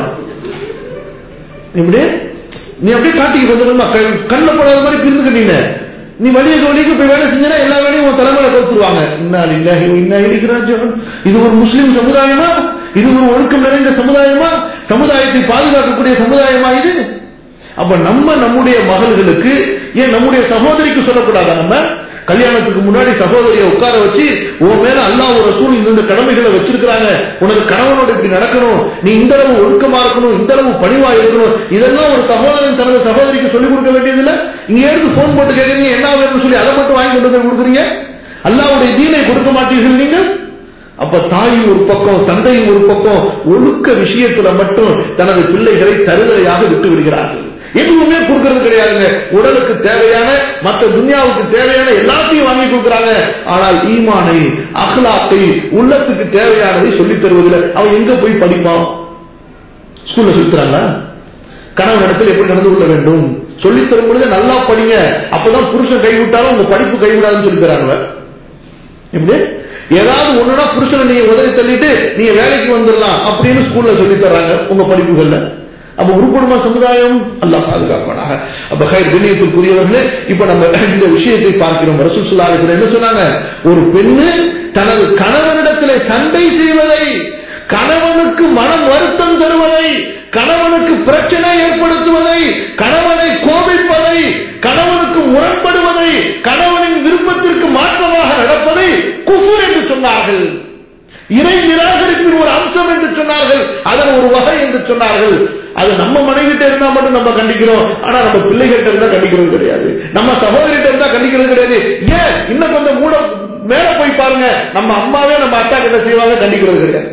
இப்படி நீ அப்படியே காட்டிக்கு வந்துடுமா கண்ணுல போடாத மாதிரி பிரிந்து கட்டின நீ வழிய வழிக்கு போய் வேலை செஞ்சா எல்லா வேலையும் உன் தலைமையில கொடுத்துருவாங்க இன்னா இல்லாஹி இன்னா இருக்கிறான் இது ஒரு முஸ்லிம் சமுதாயமா இது ஒரு ஒழுக்கம் நிறைந்த சமுதாயமா சமுதாயத்தை பாதுகாக்கக்கூடிய சமுதாயமா இது அப்ப நம்ம நம்முடைய மகள்களுக்கு ஏன் நம்முடைய சகோதரிக்கு சொல்லக்கூடாதா நம்ம கல்யாணத்துக்கு முன்னாடி சகோதரியை உட்கார வச்சு உன் மேல அல்லாஹ் ஒரு ரசூல் இந்த கடமைகளை வச்சிருக்கிறாங்க உனக்கு கணவனோட இப்படி நடக்கணும் நீ இந்த அளவு ஒழுக்கமா இருக்கணும் இந்த அளவு பணிவா இருக்கணும் இதெல்லாம் ஒரு சகோதரன் தனது சகோதரிக்கு சொல்லிக் கொடுக்க வேண்டியதில்ல இங்க இருந்து போன் போட்டு கேட்கறீங்க என்ன வேணும்னு சொல்லி அதை மட்டும் வாங்கி கொண்டு போய் கொடுக்குறீங்க அல்லாவுடைய தீனை கொடுக்க மாட்டீர்கள் நீங்கள் அப்ப தாயும் ஒரு பக்கம் தந்தையும் ஒரு பக்கம் ஒழுக்க விஷயத்துல மட்டும் தனது பிள்ளைகளை தருதலையாக விட்டு விடுகிறார்கள் எதுவுமே கொடுக்கறது கிடையாதுங்க உடலுக்கு தேவையான மற்ற துன்யாவுக்கு தேவையான எல்லாத்தையும் வாங்கி கொடுக்குறாங்க ஆனால் ஈமானை அஹ்லாத்தை உள்ளத்துக்கு தேவையானதை சொல்லித் தருவதில்லை அவன் எங்க போய் படிப்பான் ஸ்கூல்ல சொல்லித்தராங்க கணவன் இடத்துல எப்படி நடந்து கொள்ள வேண்டும் சொல்லித் தரும் பொழுது நல்லா படிங்க அப்பதான் புருஷன் கைவிட்டாலும் உங்க படிப்பு கைவிடாதுன்னு சொல்லி தராங்க எப்படி ஏதாவது ஒண்ணுனா புருஷனை நீங்க உதவி தள்ளிட்டு நீங்க வேலைக்கு வந்துடலாம் அப்படின்னு ஸ்கூல்ல சொல்லி தர்றாங்க உங்க படிப்புகள்ல அப்ப உருப்படுமா சமுதாயம் அல்லாஹ் பாதுகாப்பானாக அப்ப ஹைர் கண்ணியத்திற்குரியவர்களே இப்ப நம்ம இந்த விஷயத்தை பார்க்கிறோம் ரசூல் ஸல்லல்லாஹு அலைஹி வஸல்லம் என்ன சொன்னாங்க ஒரு பெண்ணு தனது கணவனிடத்திலே சண்டை செய்வதை கணவனுக்கு மனம் வருத்தம் தருவதை கணவனுக்கு பிரச்சனை ஏற்படுத்துவதை கணவனை கோபிப்பதை கணவனுக்கு முரண்படுவதை கணவனின் விருப்பத்திற்கு மாற்றமாக நடப்பதை குஃபுர் என்று சொன்னார்கள் இறை நிராகரிப்பின் ஒரு அம்சம் என்று சொன்னார்கள் அதன் ஒரு வகை என்று சொன்னார்கள் அது நம்ம மனைவிட்ட இருந்தா மட்டும் நம்ம கண்டிக்கிறோம் ஆனா நம்ம பிள்ளைகிட்ட இருந்தா கண்டிக்கிறது கிடையாது நம்ம சகோதரிட்ட இருந்தா கண்டிக்கிறது கிடையாது ஏன் இன்னும் கொஞ்சம் மூட மேல போய் பாருங்க நம்ம அம்மாவே நம்ம அத்தா கிட்ட செய்வாங்க கண்டிக்கிறது கிடையாது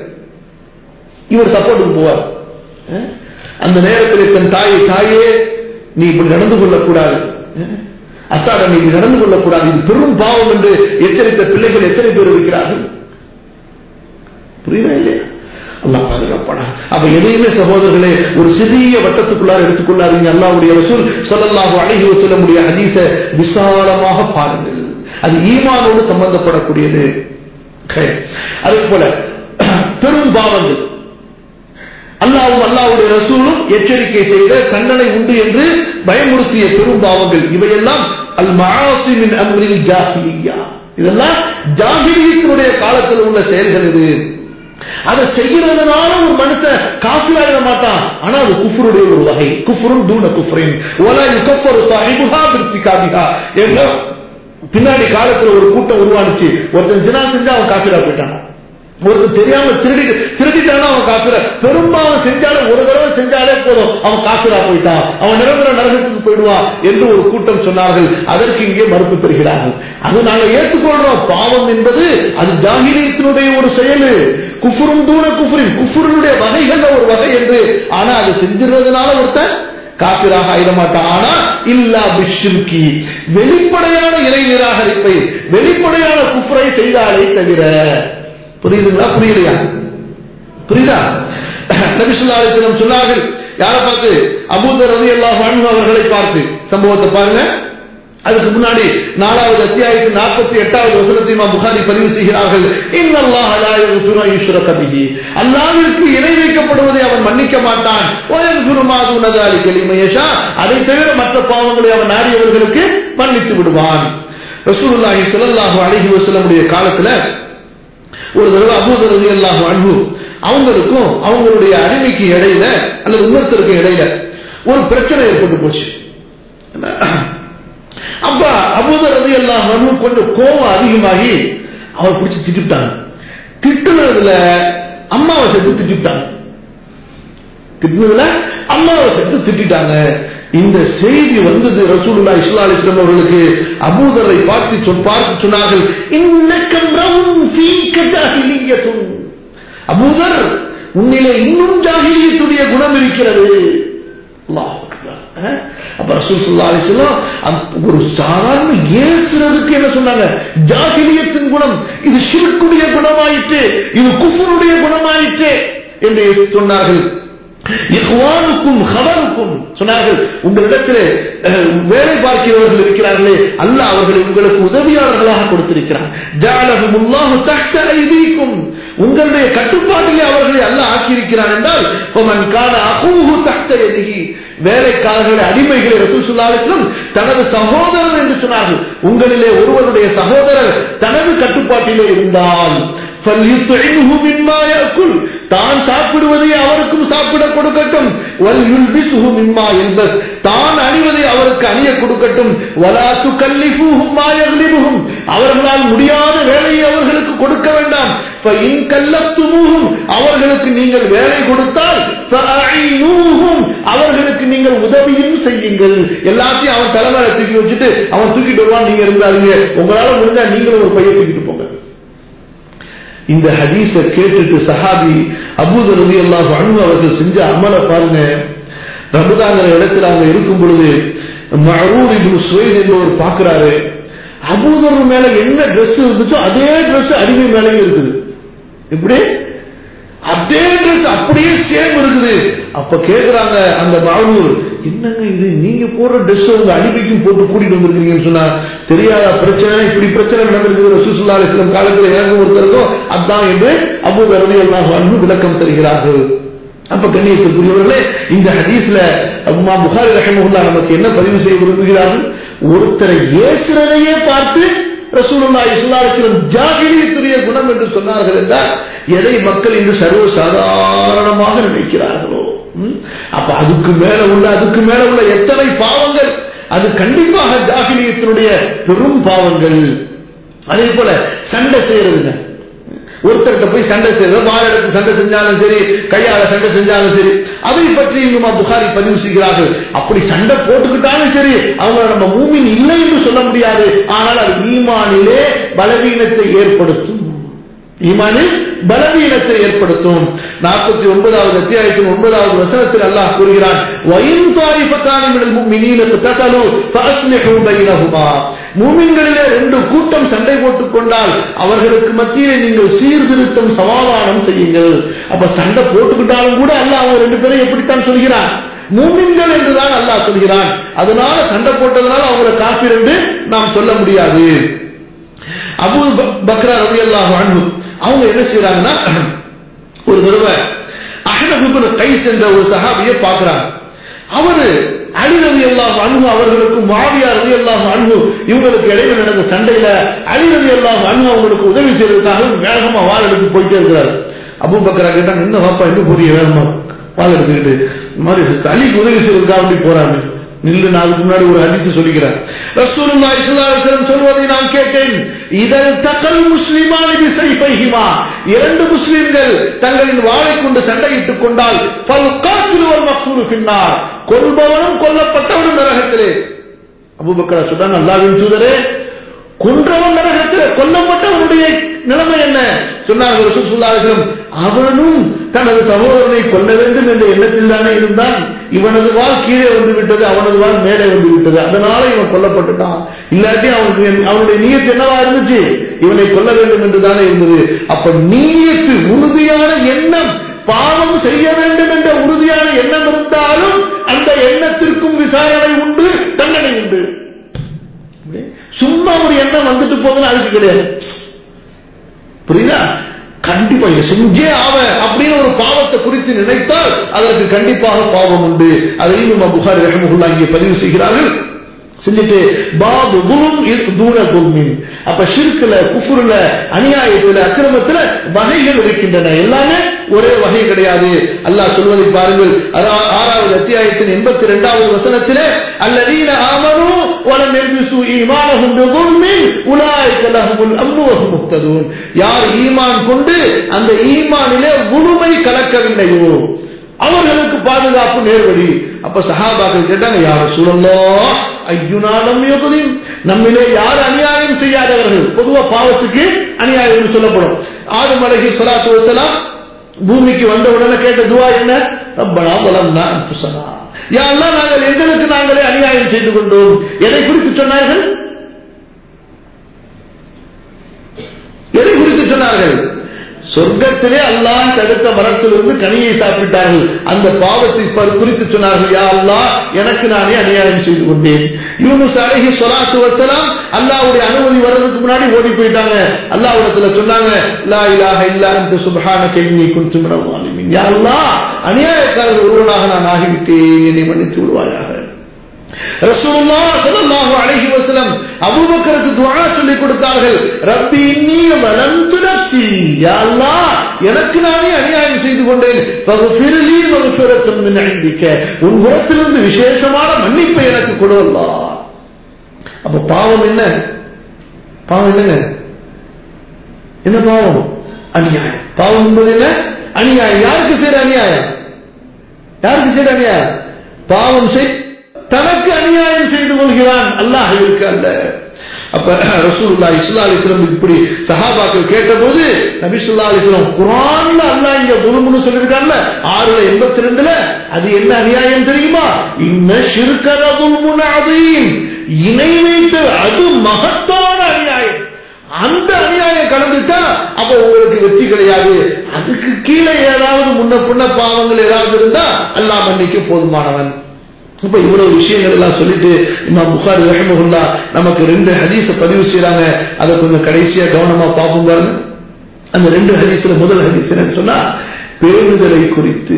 இவர் சப்போர்ட்டுக்கு போவார் அஹ்? அந்த நேரத்தில் தன் தாயை தாயே நீ இப்படி நடந்து கொள்ளக்கூடாது அஹ்? அத்தாட நீ இப்படி நடந்து கொள்ளக்கூடாது இது பெரும் பாவம் என்று எச்சரித்த பிள்ளைகள் எத்தனை பேர் இருக்கிறார்கள் புரியுதா இல்லையா அல்லாஹ் பாதுகாப்பானா அப்ப எதையுமே சகோதரர்களே ஒரு சிறிய வட்டத்துக்குள்ளார எடுத்துக்கொள்ளாதீங்க அல்லாஹ்வுடைய ரசூல் ஸல்லல்லாஹு அலைஹி வஸல்லமுடைய ஹதீஸ விசாலமாக பாருங்கள் அது ஈமானோடு சம்பந்தப்படக்கூடியது Okay. அதே போல பெரும் பாவங்கள் அல்லாவும் அல்லாவுடைய ரசூலும் எச்சரிக்கை செய்த தண்டனை உண்டு என்று பயமுறுத்திய பெரும் பாவங்கள் இவையெல்லாம் அல் மஆசிமின் அம்ரில் ஜாஹிலியா இதெல்லாம் ஜாஹிலியத்தினுடைய காலத்தில் உள்ள செயல்கள் இது அதை செய்யறதுனால ஒரு மனுஷன் காசு ஆகிட மாட்டான் ஆனா அது குஃபருடைய ஒரு வகை குஃபரும் தூண குஃபரின் ஓலா யுகஃபரு சாஹிபுஹா பிர்த்திகாபிஹா ஏன்னா பின்னாடி காலத்துல ஒரு கூட்டம் உருவானுச்சு ஒருத்தன் ஜினா செஞ்சா அவன் காபிரா போயிட்டான் ஒருத்தன் தெரியாம திருடி திருடிட்டானா அவன் காசுர பெரும்பாலும் செஞ்சாலும் ஒரு தடவை செஞ்சாலே போதும் அவன் காசுரா போயிட்டான் அவன் நிரந்தர நரகத்துக்கு போயிடுவான் என்று ஒரு கூட்டம் சொன்னார்கள் அதற்கு இங்கே மறுப்பு பெறுகிறார்கள் அது நாங்க ஏற்றுக்கொள்றோம் பாவம் என்பது அது ஜாகிரியத்தினுடைய ஒரு செயல் குஃபுரும் தூண குஃபுரின் குஃபுருடைய வகைகள்ல ஒரு வகை என்று ஆனா அதை செஞ்சிருந்ததுனால ஒருத்தன் காப்பிராக ஆயிடமாட்டான் ஆனா இல்லா பிஷுக்கி வெளிப்படையான இறை நிராகரிப்பை வெளிப்படையான குஃபரை செய்தாலே தவிர புரியுதுங்களா புரியலையா புரியுதா நபிசுல்லா அலிஸ்லம் சொன்னார்கள் யாரை பார்த்து அபூதர் ரதி அல்லாஹ் அவர்களை பார்த்து சம்பவத்தை பாருங்க அதுக்கு முன்னாடி நாலாவது அத்தியாயத்தின் நாற்பத்தி எட்டாவது வசனத்தை நாம் புகாரி பதிவு செய்கிறார்கள் அல்லாவிற்கு இணை வைக்கப்படுவதை அவன் மன்னிக்க மாட்டான் அதை தவிர மற்ற பாவங்களை அவன் நாடியவர்களுக்கு மன்னித்து விடுவான் ரசூலுல்லாஹி ஸல்லல்லாஹு அலைஹி வஸல்லமுடைய காலத்துல ஒரு தடவை அபூதர் ரலியல்லாஹு அன்ஹு அவங்களுக்கும் அவங்களுடைய அடிமைக்கு இடையில அல்லது இன்னொருத்தருக்கு இடையில ஒரு பிரச்சனை ஏற்பட்டு போச்சு அப்ப அபூதர் ரதி எல்லாம் கொஞ்சம் கோபம் அதிகமாகி அவர் பிடிச்சி திட்டாங்க திட்டுனதுல அம்மாவை சேர்த்து திட்டாங்க திட்டுனதுல அம்மாவை சேர்த்து திட்டாங்க இந்த செய்தி வந்தது ரசூலுல்லா இஸ்லா அலிஸ்லாம் அவர்களுக்கு அபூதரை பார்த்து சொல் பார்த்து சொன்னார்கள் அபூதர் உன்னிலே இன்னும் ஜாகிரியத்துடைய குணம் இருக்கிறது அல்லாஹ் அப்ப ரசூல் சல்லா அலிஸ்லாம் ஒரு சாதாரண ஏசுறதுக்கு என்ன சொன்னாங்க ஜாகிலியத்தின் குணம் இது ஷிர்க்குடைய குணமாயிற்று இது குஃபருடைய குணமாயிற்று என்று சொன்னார்கள் இஹ்வானுக்கும் ஹவருக்கும் சொன்னார்கள் உங்களிடத்தில் வேலை பார்க்கிறவர்கள் இருக்கிறார்களே அல்ல அவர்களை உங்களுக்கு உதவியாளர்களாக கொடுத்திருக்கிறார் ஜாலகும் உல்லாஹு தஹ்த ஐதீக்கும் உங்களுடைய கட்டுப்பாட்டிலே அவர்களை அல்ல ஆக்கியிருக்கிறான் என்றால் கான அகூஹு தஹ்த எதிகி வேலைக்காரர்களை அடிமைகளை ரசூசுல்லாலும் தனது சகோதரர் என்று சொன்னார்கள் உங்களிலே ஒருவருடைய சகோதரர் தனது கட்டுப்பாட்டிலே இருந்தால் தான் சாப்பிடுவதை அவருக்கும் சாப்பிட கொடுக்கட்டும் தான் அணிவதை அவருக்கு அணிய கொடுக்கட்டும் அவர்களால் முடியாத வேலையை அவர்களுக்கு கொடுக்க வேண்டாம் அவர்களுக்கு நீங்கள் வேலை கொடுத்தால் அவர்களுக்கு நீங்கள் உதவியும் செய்யுங்கள் எல்லாத்தையும் அவன் தலைமையில தூக்கி வச்சுட்டு அவன் தூக்கிட்டு வருவான் நீங்க இருந்தாருங்க உங்களால முடிஞ்சா நீங்களும் ஒரு பைய தூக்கிட்டு போங்க இந்த ஹதீஸ கேட்டுட்டு சஹாபி அபூதர் ரவி அல்லாஹ் அன்பு அவர்கள் செஞ்ச அமல பாருங்க ரபுதாங்கிற இடத்துல அவங்க இருக்கும் பொழுது மரூர் இப்னு சுவைத் என்பவர் பார்க்கிறாரு அபூதர் மேல என்ன ட்ரெஸ் இருந்துச்சோ அதே ட்ரெஸ் அடிமை மேலேயும் இருக்குது எப்படி அதே ட்ரெஸ் அப்படியே சேம் இருக்குது அப்ப கேக்குறாங்க அந்த மாவூர் என்னங்க இது நீங்க போடுற ட்ரெஸ் உங்க அடிமைக்கும் போட்டு கூட்டிட்டு வந்திருக்கீங்கன்னு சொன்னா தெரியாத பிரச்சனை இப்படி பிரச்சனை நடந்திருக்குது ரசூசுல்லா அலிஸ்லாம் காலத்தில் இறங்க ஒருத்தருக்கும் அதான் என்று அபு ரவி எல்லாம் அன்பு விளக்கம் தருகிறார்கள் அப்ப கண்ணியத்துக்குரியவர்களே இந்த ஹதீஸ்ல அம்மா புகாரி ரஹமுல்லா நமக்கு என்ன பதிவு செய்ய விரும்புகிறார்கள் ஒருத்தரை ஏசுறதையே பார்த்து ரசூலுல்லா இஸ்லாத்திலும் ஜாகிரியத்துடைய குணம் என்று சொன்னார்கள் என்றால் எதை மக்கள் இன்று சர்வ சாதாரணமாக நினைக்கிறார்களோ அப்ப அதுக்கு மேல உள்ள அதுக்கு மேல உள்ள எத்தனை பாவங்கள் அது கண்டிப்பாக ஜாகிரியத்தினுடைய பெரும் பாவங்கள் அதே போல சண்டை செய்யறதுங்க ஒருத்தர்கிட்ட போய் சண்டை செய்யறது வாழ எடுத்து சண்டை செஞ்சாலும் சரி கையால சண்டை செஞ்சாலும் சரி அதை பற்றி இங்குமா புகாரி பதிவு செய்கிறார்கள் அப்படி சண்டை போட்டுக்கிட்டாலும் சரி அவங்க நம்ம மூமின் இல்லை என்று சொல்ல முடியாது ஆனால் அது ஈமானிலே பலவீனத்தை ஏற்படுத்தும் ஈமானில் பலவீனத்தை ஏற்படுத்தும் நாற்பத்தி ஒன்பதாவது அத்தியாயத்தின் ஒன்பதாவது வசனத்தில் அல்லாஹ் கூறுகிறான் மூமின்களிலே ரெண்டு கூட்டம் சண்டை போட்டுக் கொண்டால் அவர்களுக்கு மத்தியிலே நீங்கள் சீர்திருத்தம் சமாதானம் செய்யுங்கள் அப்ப சண்டை போட்டுக்கிட்டாலும் கூட அல்லாஹ் அவங்க ரெண்டு பேரும் எப்படித்தான் சொல்கிறான் மூமின்கள் என்றுதான் அல்லாஹ் சொல்கிறான் அதனால சண்டை போட்டதுனால அவங்களை காப்பீர் என்று நாம் சொல்ல முடியாது அபு பக்ரா ரவி அல்லாஹ் அவங்க என்ன செய்யறாங்கன்னா ஒரு தடவை அஹனபுபுன கை சென்ற ஒரு சஹாபியை பார்க்கிறாங்க அவரு அலி ரவி அல்லாஹ் அன்பு அவர்களுக்கும் மாவியா ரவி அல்லாஹ் அன்பு இவங்களுக்கு இடையில நடந்த சண்டையில அலி ரவி அல்லாஹ் அன்பு அவங்களுக்கு உதவி செய்யறதுக்காக வேகமா வால் எடுத்து போயிட்டே இருக்கிறாரு அபு பக்கரா கேட்டாங்க என்ன வாப்பா என்ன போறீங்க வேகமா வால் எடுத்துக்கிட்டு இந்த மாதிரி அலிக்கு உதவி செய்யறதுக்காக அப்படி போறாங்க நில்லு நான் அதுக்கு முன்னாடி ஒரு ஹதீஸ் சொல்லிக்கிறேன் ரசூலுல்லாஹி ஸல்லல்லாஹு அலைஹி வஸல்லம் சொல்வதை நான் கேட்டேன் இதல் தகல் முஸ்லிமானி பிசைஃபைஹிமா இரண்டு முஸ்லிம்கள் தங்களின் வாளை கொண்டு சண்டையிட்டுக் கொண்டால் பல் காத்திலு வல் மக்தூலு பின்னார் கொல்பவனும் கொல்லப்பட்டவனும் நரகத்திலே அபூபக்கர் சொல்றாங்க அல்லாஹ்வின் தூதரே கொன்றவன் நரகத்திலே கொல்லப்பட்டவனுடைய நிலைமை என்ன சொன்னார்கள் ரசூல் ஸல்லல்லாஹு அலைஹி வஸல்லம் அவனும் தனது சகோதரனை கொல்ல வேண்டும் என்ற எண்ணத்தில் தானே இருந்தான் இவனது வால் கீழே வந்து விட்டது அவனது வால் மேலே வந்து விட்டது அதனால இவன் கொல்லப்பட்டுட்டான் இல்லாட்டி அவனுக்கு அவனுடைய நீயத்து என்னவா இருந்துச்சு இவனை கொல்ல வேண்டும் என்று தானே இருந்தது அப்ப நீயத்து உறுதியான எண்ணம் செய்ய வேண்டும் என்ற உறுதியான எண்ணம் இருந்தாலும் அந்த எண்ணத்திற்கும் விசாரணை உண்டு தண்டனை உண்டு சும்மா ஒரு எண்ணம் வந்துட்டு போகுதுன்னு அதுக்கு கிடையாது புரியுதா கண்டிப்பா இதை செஞ்சே ஆவ அப்படின்னு ஒரு பாவத்தை குறித்து நினைத்தால் அதற்கு கண்டிப்பாக பாவம் உண்டு அதையும் நம்ம புகாரி ரஹமுல்லா இங்கே பதிவு செய்கிறார்கள் செஞ்சுட்டு பாபு குரும் தூர குருமின் அப்ப ஷிர்குல குஃபுருல அநியாயத்துல அக்கிரமத்துல வகைகள் இருக்கின்றன எல்லாமே ஒரே வகை கிடையாது அல்லாஹ் சொல்வதை பாருங்கள் அதா- ஆறாவது அத்தியாயத்தின் எண்பத்தி இரண்டாவது வசனத்திலே அல்லதீன ஆமனு வலம் எல்பிசு ஈமானஹும் பிகுல்மின் உலாய்க லஹுமுல் அம்னு வஹும் முஹ்ததூன் யார் ஈமான் கொண்டு அந்த ஈமானிலே முழுமை கலக்கவில்லையோ அவர்களுக்கு பாதுகாப்பு நேர்வழி அப்ப சஹாபாக்கள் கேட்டாங்க யார் சூழல்லோ ஐயுனாலம் யோகதையும் நம்மிலே யார் அநியாயம் செய்யாதவர்கள் பொதுவா பாவத்துக்கு அநியாயம் சொல்லப்படும் ஆதம் அலைஹி ஸலாத்து வஸலாம் பூமிக்கு வந்த உடனே கேட்ட துவா என்ன ரப்பனா வலம்னா அன்ஃபுஸனா யா அல்லாஹ் நாங்கள் எங்களுக்கு நாங்களே அநியாயம் செய்து கொண்டோம் எதை குறித்து சொன்னார்கள் எதை குறித்து சொன்னார்கள் சொர்க்கத்திலே அல்லாஹ் தடுத்த மரத்திலிருந்து கனியை சாப்பிட்டார்கள் அந்த பாவத்தை ப- குறித்து சொன்னார்கள் யா அல்லாஹ் எனக்கு நானே அநியாயம் செய்து கொண்டேன் யூனுஸ் அலைஹி ஸலாத்து வஸலாம் அல்லாஹ்வுடைய அனுமதி வர்றதுக்கு முன்னாடி ஓடி போயிட்டாங்க அல்லாஹ்விடத்துல சொன்னாங்க லா இலாஹ இல்லா அன்த சுப்ஹானக இன்னி குன்து மினல் ஸாலிமீன் யா அல்லாஹ் அநியாயக்காரர் ஒருவனாக நான் ஆகிவிட்டேன் என்னை மன்னித்து விடுவாயாக ரசூலுல்லாஹ் ஸல்லல்லாஹு அலைஹி வஸல்லம் அபூபக்கருக்கு துஆ சொல்லி கொடுத்தார்கள் ரப்பி இன்னி வலந்து நஃப்ஸி யா அல்லாஹ் எனக்கு நானே அநியாயம் செய்து கொண்டேன் ஃபக்ஃபிர்லி மக்ஃபிரத்தும் மின் இந்திக்க உன் புறத்திலிருந்து விசேஷமான மன்னிப்பை எனக்கு கொடு அல்லாஹ் அப்ப பாவம் என்ன பாவம் என்னங்க என்ன பாவம் அநியாயம் பாவம் என்பது என்ன அநியாயம் யாருக்கு செய்யற அநியாயம் யாருக்கு செய்யற அநியாயம் பாவம் செய் தனக்கு அநியாயம் செய்து கொள்கிறான் அல்லாஹ்விற்கு அல்ல அப்ப ரசூலுல்லா இஸ்லா அலிஸ்லம் இப்படி சஹாபாக்கள் கேட்டபோது நபி சொல்லா அலிஸ்லம் குரான்ல அல்லாஹ் இங்க முழுமுன்னு சொல்லியிருக்கான்ல ஆறுல எண்பத்தி ரெண்டுல அது என்ன அநியாயம் தெரியுமா இன்ன சிறுக்கரதுல் முனாதீன் இணை வைத்து அது மகத்தான அநியாயம் அந்த அநியாயம் கலந்துட்டா அப்ப உங்களுக்கு வெற்றி கிடையாது அதுக்கு கீழே ஏதாவது முன்ன பின்ன பாவங்கள் ஏதாவது இருந்தா அல்லாஹ் மன்னிக்க போதுமானவன் இப்ப இவ்வளவு விஷயங்கள் எல்லாம் சொல்லிட்டு இமாம் புகாரி ரஹமகுல்லா நமக்கு ரெண்டு ஹதீஸ பதிவு செய்யறாங்க அதை கொஞ்சம் கடைசியா கவனமா பார்ப்போம் பாருங்க அந்த ரெண்டு ஹதீஸ்ல முதல் ஹதீஸ் என்னன்னு சொன்னா பேருதலை குறித்து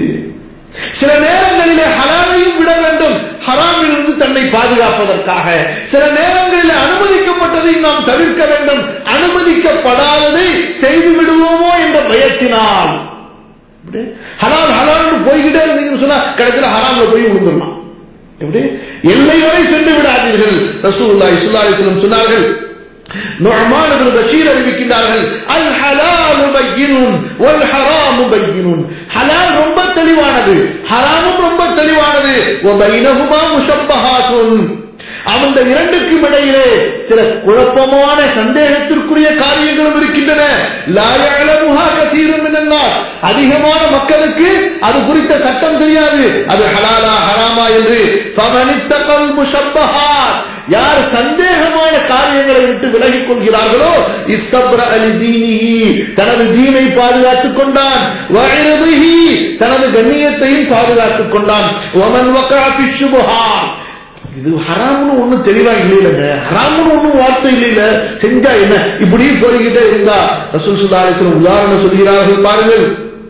சில நேரங்களிலே ஹலாலையும் விட வேண்டும் ஹராமிலிருந்து தன்னை பாதுகாப்பதற்காக சில நேரங்களில் அனுமதிக்கப்பட்டதை நாம் தவிர்க்க வேண்டும் அனுமதிக்கப்படாததை செய்து விடுவோமோ என்ற பயத்தினால் இப்படி ஹலால் ஹலால்னு போய்கிட்டே இருந்தீங்கன்னு சொன்னா கடைசியில் ஹராம்ல போய் விழுந்துடலாம் எப்படி எல்லை வரை சென்று விடாதீர்கள் ரசூலுல்லாஹி ஸல்லல்லாஹு அலைஹி வஸல்லம் சொன்னார்கள் நுஅமான் இப்னு பஷீர் அறிவிக்கின்றார்கள் அல் ஹலால் பையினுன் வல் ஹராம் பையினுன் ஹலால் ரொம்ப தெளிவானது ஹராமும் ரொம்ப தெளிவானது வ பைனஹுமா முஷப்பஹாத்துன் அந்த இரண்டுக்கும் இடையிலே சில குழப்பமான சந்தேகத்திற்குரிய காரியங்களும் இருக்கின்றன லா யஅலமுஹா கஸீரும் மினன் நாஸ் அதிகமான மக்களுக்கு அது குறித்த சட்டம் தெரியாது அது ஹலாலா ஹராமா என்று ஃபமனித்தகல் முஷப்பஹாத் யார் சந்தேகமான காரியங்களை விட்டு விலகிக் கொள்கிறார்களோ இஸ்தப்ர அலி தீனிஹி தனது தீனை பாதுகாத்துக் கொண்டான் வயதிஹி தனது கண்ணியத்தையும் பாதுகாத்துக் கொண்டான் வமன் வகா ஃபி ஷுபஹாத் இது ஹராம்னு ஒண்ணும் தெளிவா இல்லைங்க ஹராம்னு ஒண்ணும் வார்த்தை இல்லைங்க செஞ்சா என்ன இப்படி போய்கிட்டே இருந்தா ரசூல் சுல்லாஹிஸ்லம் உதாரணம் சொல்கிறார்கள் பாருங்கள்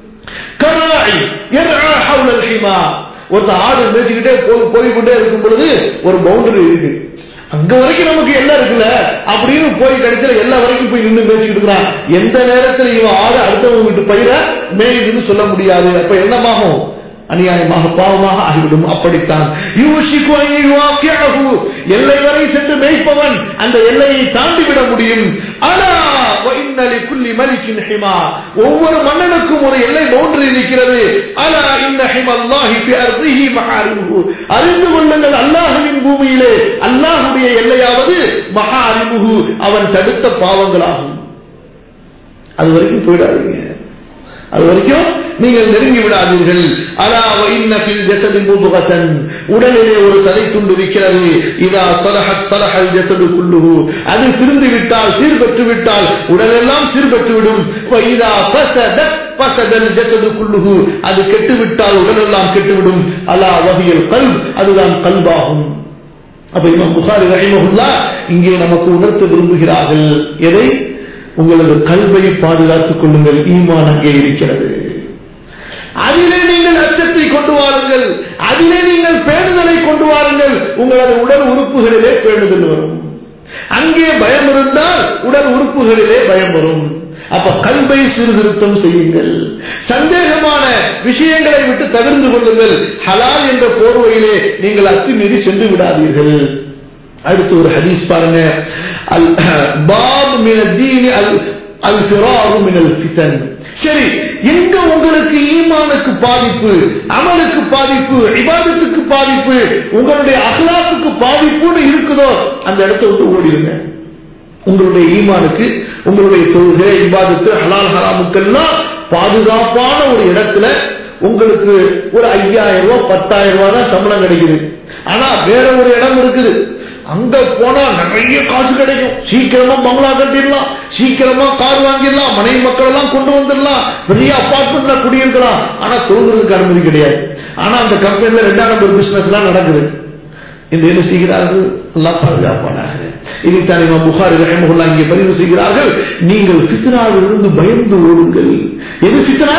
கராய் யர்ஆ ஹவுல ஹிமா ஒரு ஆடு மேய்ச்சிக்கிட்டே போய் போய்கிட்டே இருக்கும் பொழுது ஒரு பவுண்டரி இருக்கு அங்க வரைக்கும் நமக்கு எல்லாம் இருக்குல்ல அப்படின்னு போய் கடைசியில எல்லா வரைக்கும் போய் நின்று பேசிக்கிட்டு இருக்கிறான் எந்த நேரத்தில் இவன் ஆடு அடுத்தவங்க வீட்டு பயிர மேயுதுன்னு சொல்ல முடியாது அப்ப என்னமாகும் அநியாயமாக பாவமாக ஆகிவிடும் அப்படித்தான் யூஷிக்கு அன் யுவாக்கியஹு. எல்லை வரை சென்று மேய்ப்பவன் அந்த எல்லையை தாண்டி விட முடியும் ஆனா இன்னலி குல்லி மலிக்கின் ஹிமா ஒவ்வொரு மன்னனுக்கும் ஒரு எல்லை பவுண்டரி இருக்கிறது ஆனா இந்த ஹிமல்லாஹி ஃபி அர்திஹி மஹாரிமுஹு அறிந்து கொள்ளுங்கள் அல்லாஹ்வின் பூமியிலே அல்லாஹ்வுடைய எல்லையாவது மஹாரிமுஹு அவன் தடுத்த பாவங்களாகும் அது வரைக்கும் போயிடாதீங்க அது வரைக்கும் நீங்கள் நெருங்கி விடாதீர்கள் அலா வைன்ன ஃபில் ஜஸதி முதுகத்தன் உடலிலே ஒரு தலை துண்டு இருக்கிறது இதா சலஹத் சலஹல் ஜஸது குல்லுஹு அது திருந்து விட்டால் சீர்பெற்று விட்டால் உடலெல்லாம் சீர்பெற்று விடும் வைதா ஃபஸதத் பசதல் ஜசது குல்லுஹு அது கெட்டுவிட்டால் உடலெல்லாம் கெட்டுவிடும் அலா வகையில் கல் அதுதான் கல்வாகும் அப்ப இமாம் புகாரி ரஹிமஹுல்லா இங்கே நமக்கு உணர்த்த விரும்புகிறார்கள் எதை உங்களது கல்வை பாதுகாத்துக் கொள்ளுங்கள் ஈமான் அங்கே இருக்கிறது அதிலே நீங்கள் அச்சத்தை கொண்டு வாருங்கள் அதிலே நீங்கள் பேணுதலை கொண்டு வாருங்கள் உங்களது உடல் உறுப்புகளிலே பேணுதல் வரும் அங்கே பயம் இருந்தால் உடல் உறுப்புகளிலே பயம் வரும் அப்ப கல்வை சீர்திருத்தம் செய்யுங்கள் சந்தேகமான விஷயங்களை விட்டு தவிர்த்து கொள்ளுங்கள் ஹலால் என்ற போர்வையிலே நீங்கள் அத்துமீறி சென்று விடாதீர்கள் அடுத்து ஒரு ஹதீஸ் பாருங்க அல் பாப் மின தீனி அல் அல் ஃபிராரு மினல் ஃபிதன் சரி எங்க உங்களுக்கு ஈமானுக்கு பாதிப்பு அமலுக்கு பாதிப்பு இபாதத்துக்கு பாதிப்பு உங்களுடைய அகலாத்துக்கு பாதிப்புன்னு இருக்குதோ அந்த இடத்தை விட்டு ஓடிடுங்க உங்களுடைய ஈமானுக்கு உங்களுடைய தொழுகை இபாதத்து ஹலால் ஹராமுக்கெல்லாம் பாதுகாப்பான ஒரு இடத்துல உங்களுக்கு ஒரு ஐயாயிரம் ரூபாய் பத்தாயிரம் ரூபாய் தான் சம்பளம் கிடைக்குது ஆனா வேற ஒரு இடம் இருக்குது அங்க போனா நிறைய காசு கிடைக்கும் சீக்கிரமா பங்களா கட்டிடலாம் சீக்கிரமா கார் வாங்கிடலாம் மனைவி மக்கள் எல்லாம் கொண்டு வந்துடலாம் பெரிய அபார்ட்மெண்ட்ல குடியிருக்கலாம் ஆனா தொழுகிறதுக்கு அனுமதி கிடையாது ஆனா அந்த கம்பெனில ரெண்டாம் நம்பர் பிசினஸ் எல்லாம் நடக்குது இந்த என்ன செய்கிறார்கள் எல்லாம் பாதுகாப்பானாக இதைத்தான் இமாம் புகாரி ரஹமுல்லா இங்கே பதிவு செய்கிறார்கள் நீங்கள் பித்னாவிலிருந்து பயந்து ஓடுங்கள் எது பித்னா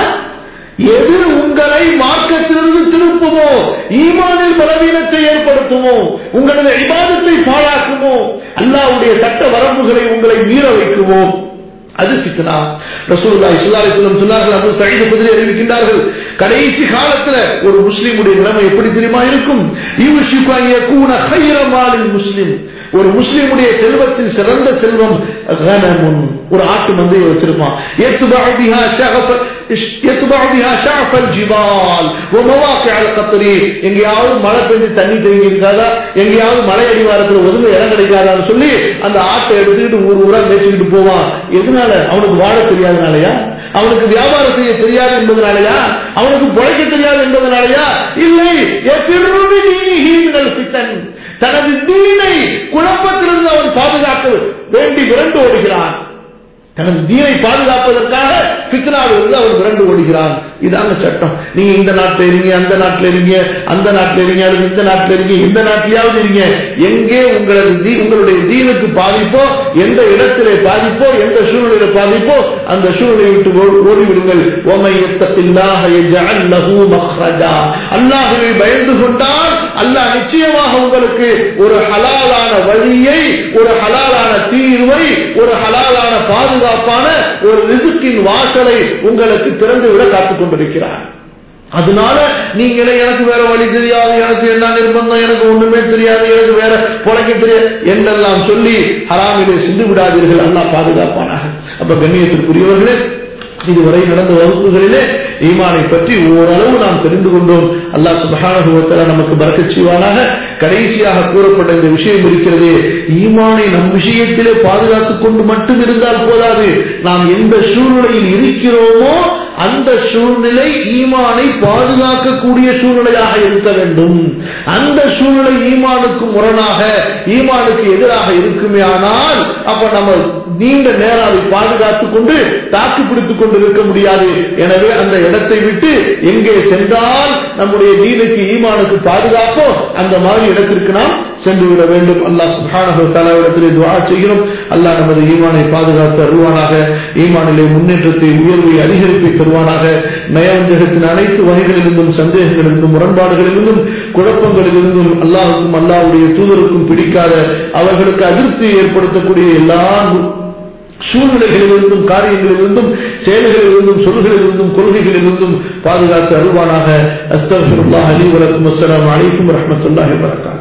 எது உங்களை மார்க்கத்திலிருந்து திருப்புமோ ஈமானில் பலவீனத்தை ஏற்படுத்துமோ உங்களது இபாதத்தை பாழாக்குமோ அல்லாவுடைய சட்ட வரம்புகளை உங்களை மீற வைக்குமோ அது பித்னா ரசூலுல்லாஹி ஸல்லல்லாஹு அலைஹி வஸல்லம் சொன்னார்கள் அபூ சயீத் குத்ரி அறிவிக்கின்றார்கள் கடைசி காலத்துல ஒரு முஸ்லிமுடைய நிலைமை எப்படி தெரியுமா இருக்கும் யூஷிகு அன் யகூன கைர மாலில் முஸ்லிம் ஒரு முஸ்லிமுடைய செல்வத்தில் சிறந்த செல்வம் கனமுன் ஒரு ஆட்டு மந்தையை வச்சிருப்பான் يتبع بها شغف يتبع بها شعف الجبال ومواقع القطر எங்கேயாவது மழை பெஞ்சு தண்ணி தேங்கி இருக்காதா எங்கேயாவது மலை அடிவாரத்தில் ஒதுங்க இடம் கிடைக்காதான்னு சொல்லி அந்த ஆட்டை எடுத்துக்கிட்டு ஊர் ஊரா மேய்ச்சிக்கிட்டு போவான் எதனால அவனுக்கு வாழ தெரியாதனாலயா அவனுக்கு வியாபாரம் செய்ய தெரியாது என்பதனாலயா அவனுக்கு பிழைக்க தெரியாது என்பதனாலயா இல்லை பித்தன் தனது தீனை குழப்பத்திலிருந்து அவன் பாதுகாக்க வேண்டி விரண்டு ஓடுகிறான் தனது தீனை பாதுகாப்பதற்காக பித்னாவிலிருந்து அவர் விரண்டு ஓடுகிறான் இதாங்க சட்டம் நீங்க இந்த நாட்டில் இருங்க அந்த நாட்டில் இருங்க அந்த நாட்டில் இருங்க அல்லது இந்த நாட்டில் இருங்க இந்த நாட்டிலாவது இருங்க எங்கே உங்களது தீ உங்களுடைய தீனுக்கு பாதிப்போ எந்த இடத்திலே பாதிப்போ எந்த சூழ்நிலையில பாதிப்போ அந்த சூழ்நிலையை விட்டு ஓ- ஓடிவிடுங்கள் ஓமை அல்லாஹுவை பயந்து கொண்டால் அல்லாஹ் நிச்சயமாக உங்களுக்கு ஒரு ஹலாலான வழியை ஒரு ஹலாலான தீர்வை ஒரு ஹலாலான பாதுகாப்பான ஒரு ரிசுக்கின் வாசலை உங்களுக்கு திறந்து விட காத்துக் கொண்டிருக்கிறார் அதனால நீங்களே எனக்கு வேற வழி தெரியாது எனக்கு என்ன நிர்பந்தம் எனக்கு ஒண்ணுமே தெரியாது எனக்கு வேற பொழைக்க தெரியாது என்றெல்லாம் சொல்லி ஹராமிலே சென்று விடாதீர்கள் அல்லாஹ் பாதுகாப்பானாக அப்ப கண்ணியத்திற்குரியவர்களே இதுவரை நடந்த வகுப்புகளிலே ஈமானை பற்றி ஓரளவு நாம் தெரிந்து கொண்டோம் அல்லாஹ் சுபஹானஹு வ தஆலா நமக்கு பரக்கத் செய்வானாக கடைசியாக கூறப்பட்ட இந்த விஷயம் இருக்கிறது ஈமானை நம் விஷயத்திலே பாதுகாத்துக் கொண்டு மட்டும் இருந்தால் போதாது நாம் எந்த சூழ்நிலையில் இருக்கிறோமோ அந்த சூழ்நிலை ஈமானை பாதுகாக்கக்கூடிய சூழ்நிலையாக இருக்க வேண்டும் அந்த சூழ்நிலை ஈமானுக்கு முரணாக ஈமானுக்கு எதிராக இருக்குமே ஆனால் அப்ப நம்ம நீண்ட நேரம் அதை பாதுகாத்துக் கொண்டு தாக்கு பிடித்துக் கொண்டு இருக்க முடியாது எனவே அந்த இடத்தை விட்டு எங்கே சென்றால் நம்முடைய தீனுக்கு ஈமானுக்கு பாதுகாப்போ அந்த மாதிரி இடத்திற்கு நாம் சென்று விட வேண்டும் அல்லாஹ் சுப்ஹானஹு வ தஆலா இடத்திலே துஆ செய்கிறோம் அல்லாஹ் நமது ஈமானை பாதுகாத்து அருள்வானாக ஈமானிலே முன்னேற்றத்தை உயர்வை அதிகரிப்பை தருவானாக நயவஞ்சகத்தின் அனைத்து வகைகளிலிருந்தும் சந்தேகங்களிலிருந்தும் முரண்பாடுகளிலிருந்தும் குழப்பங்களிலிருந்தும் அல்லாஹுக்கும் அல்லாஹ்வுடைய தூதருக்கும் பிடிக்காத அவர்களுக்கு அதிருப்தி ஏற்படுத்தக்கூடிய எல்லா நு- சூழ்நிலைகளிலிருந்தும் காரியங்களிலிருந்தும் செயல்களிலிருந்தும் சொல்களிலிருந்தும் கொள்கைகளிலிருந்தும் பாதுகாத்து அருள்வானாக அஸ்தகுல்லாஹ் அலி வலக்கும் அஸ்ஸலாமு அலைக்கும் வரஹ்மத்துல்லாஹி வபரகாத்துஹு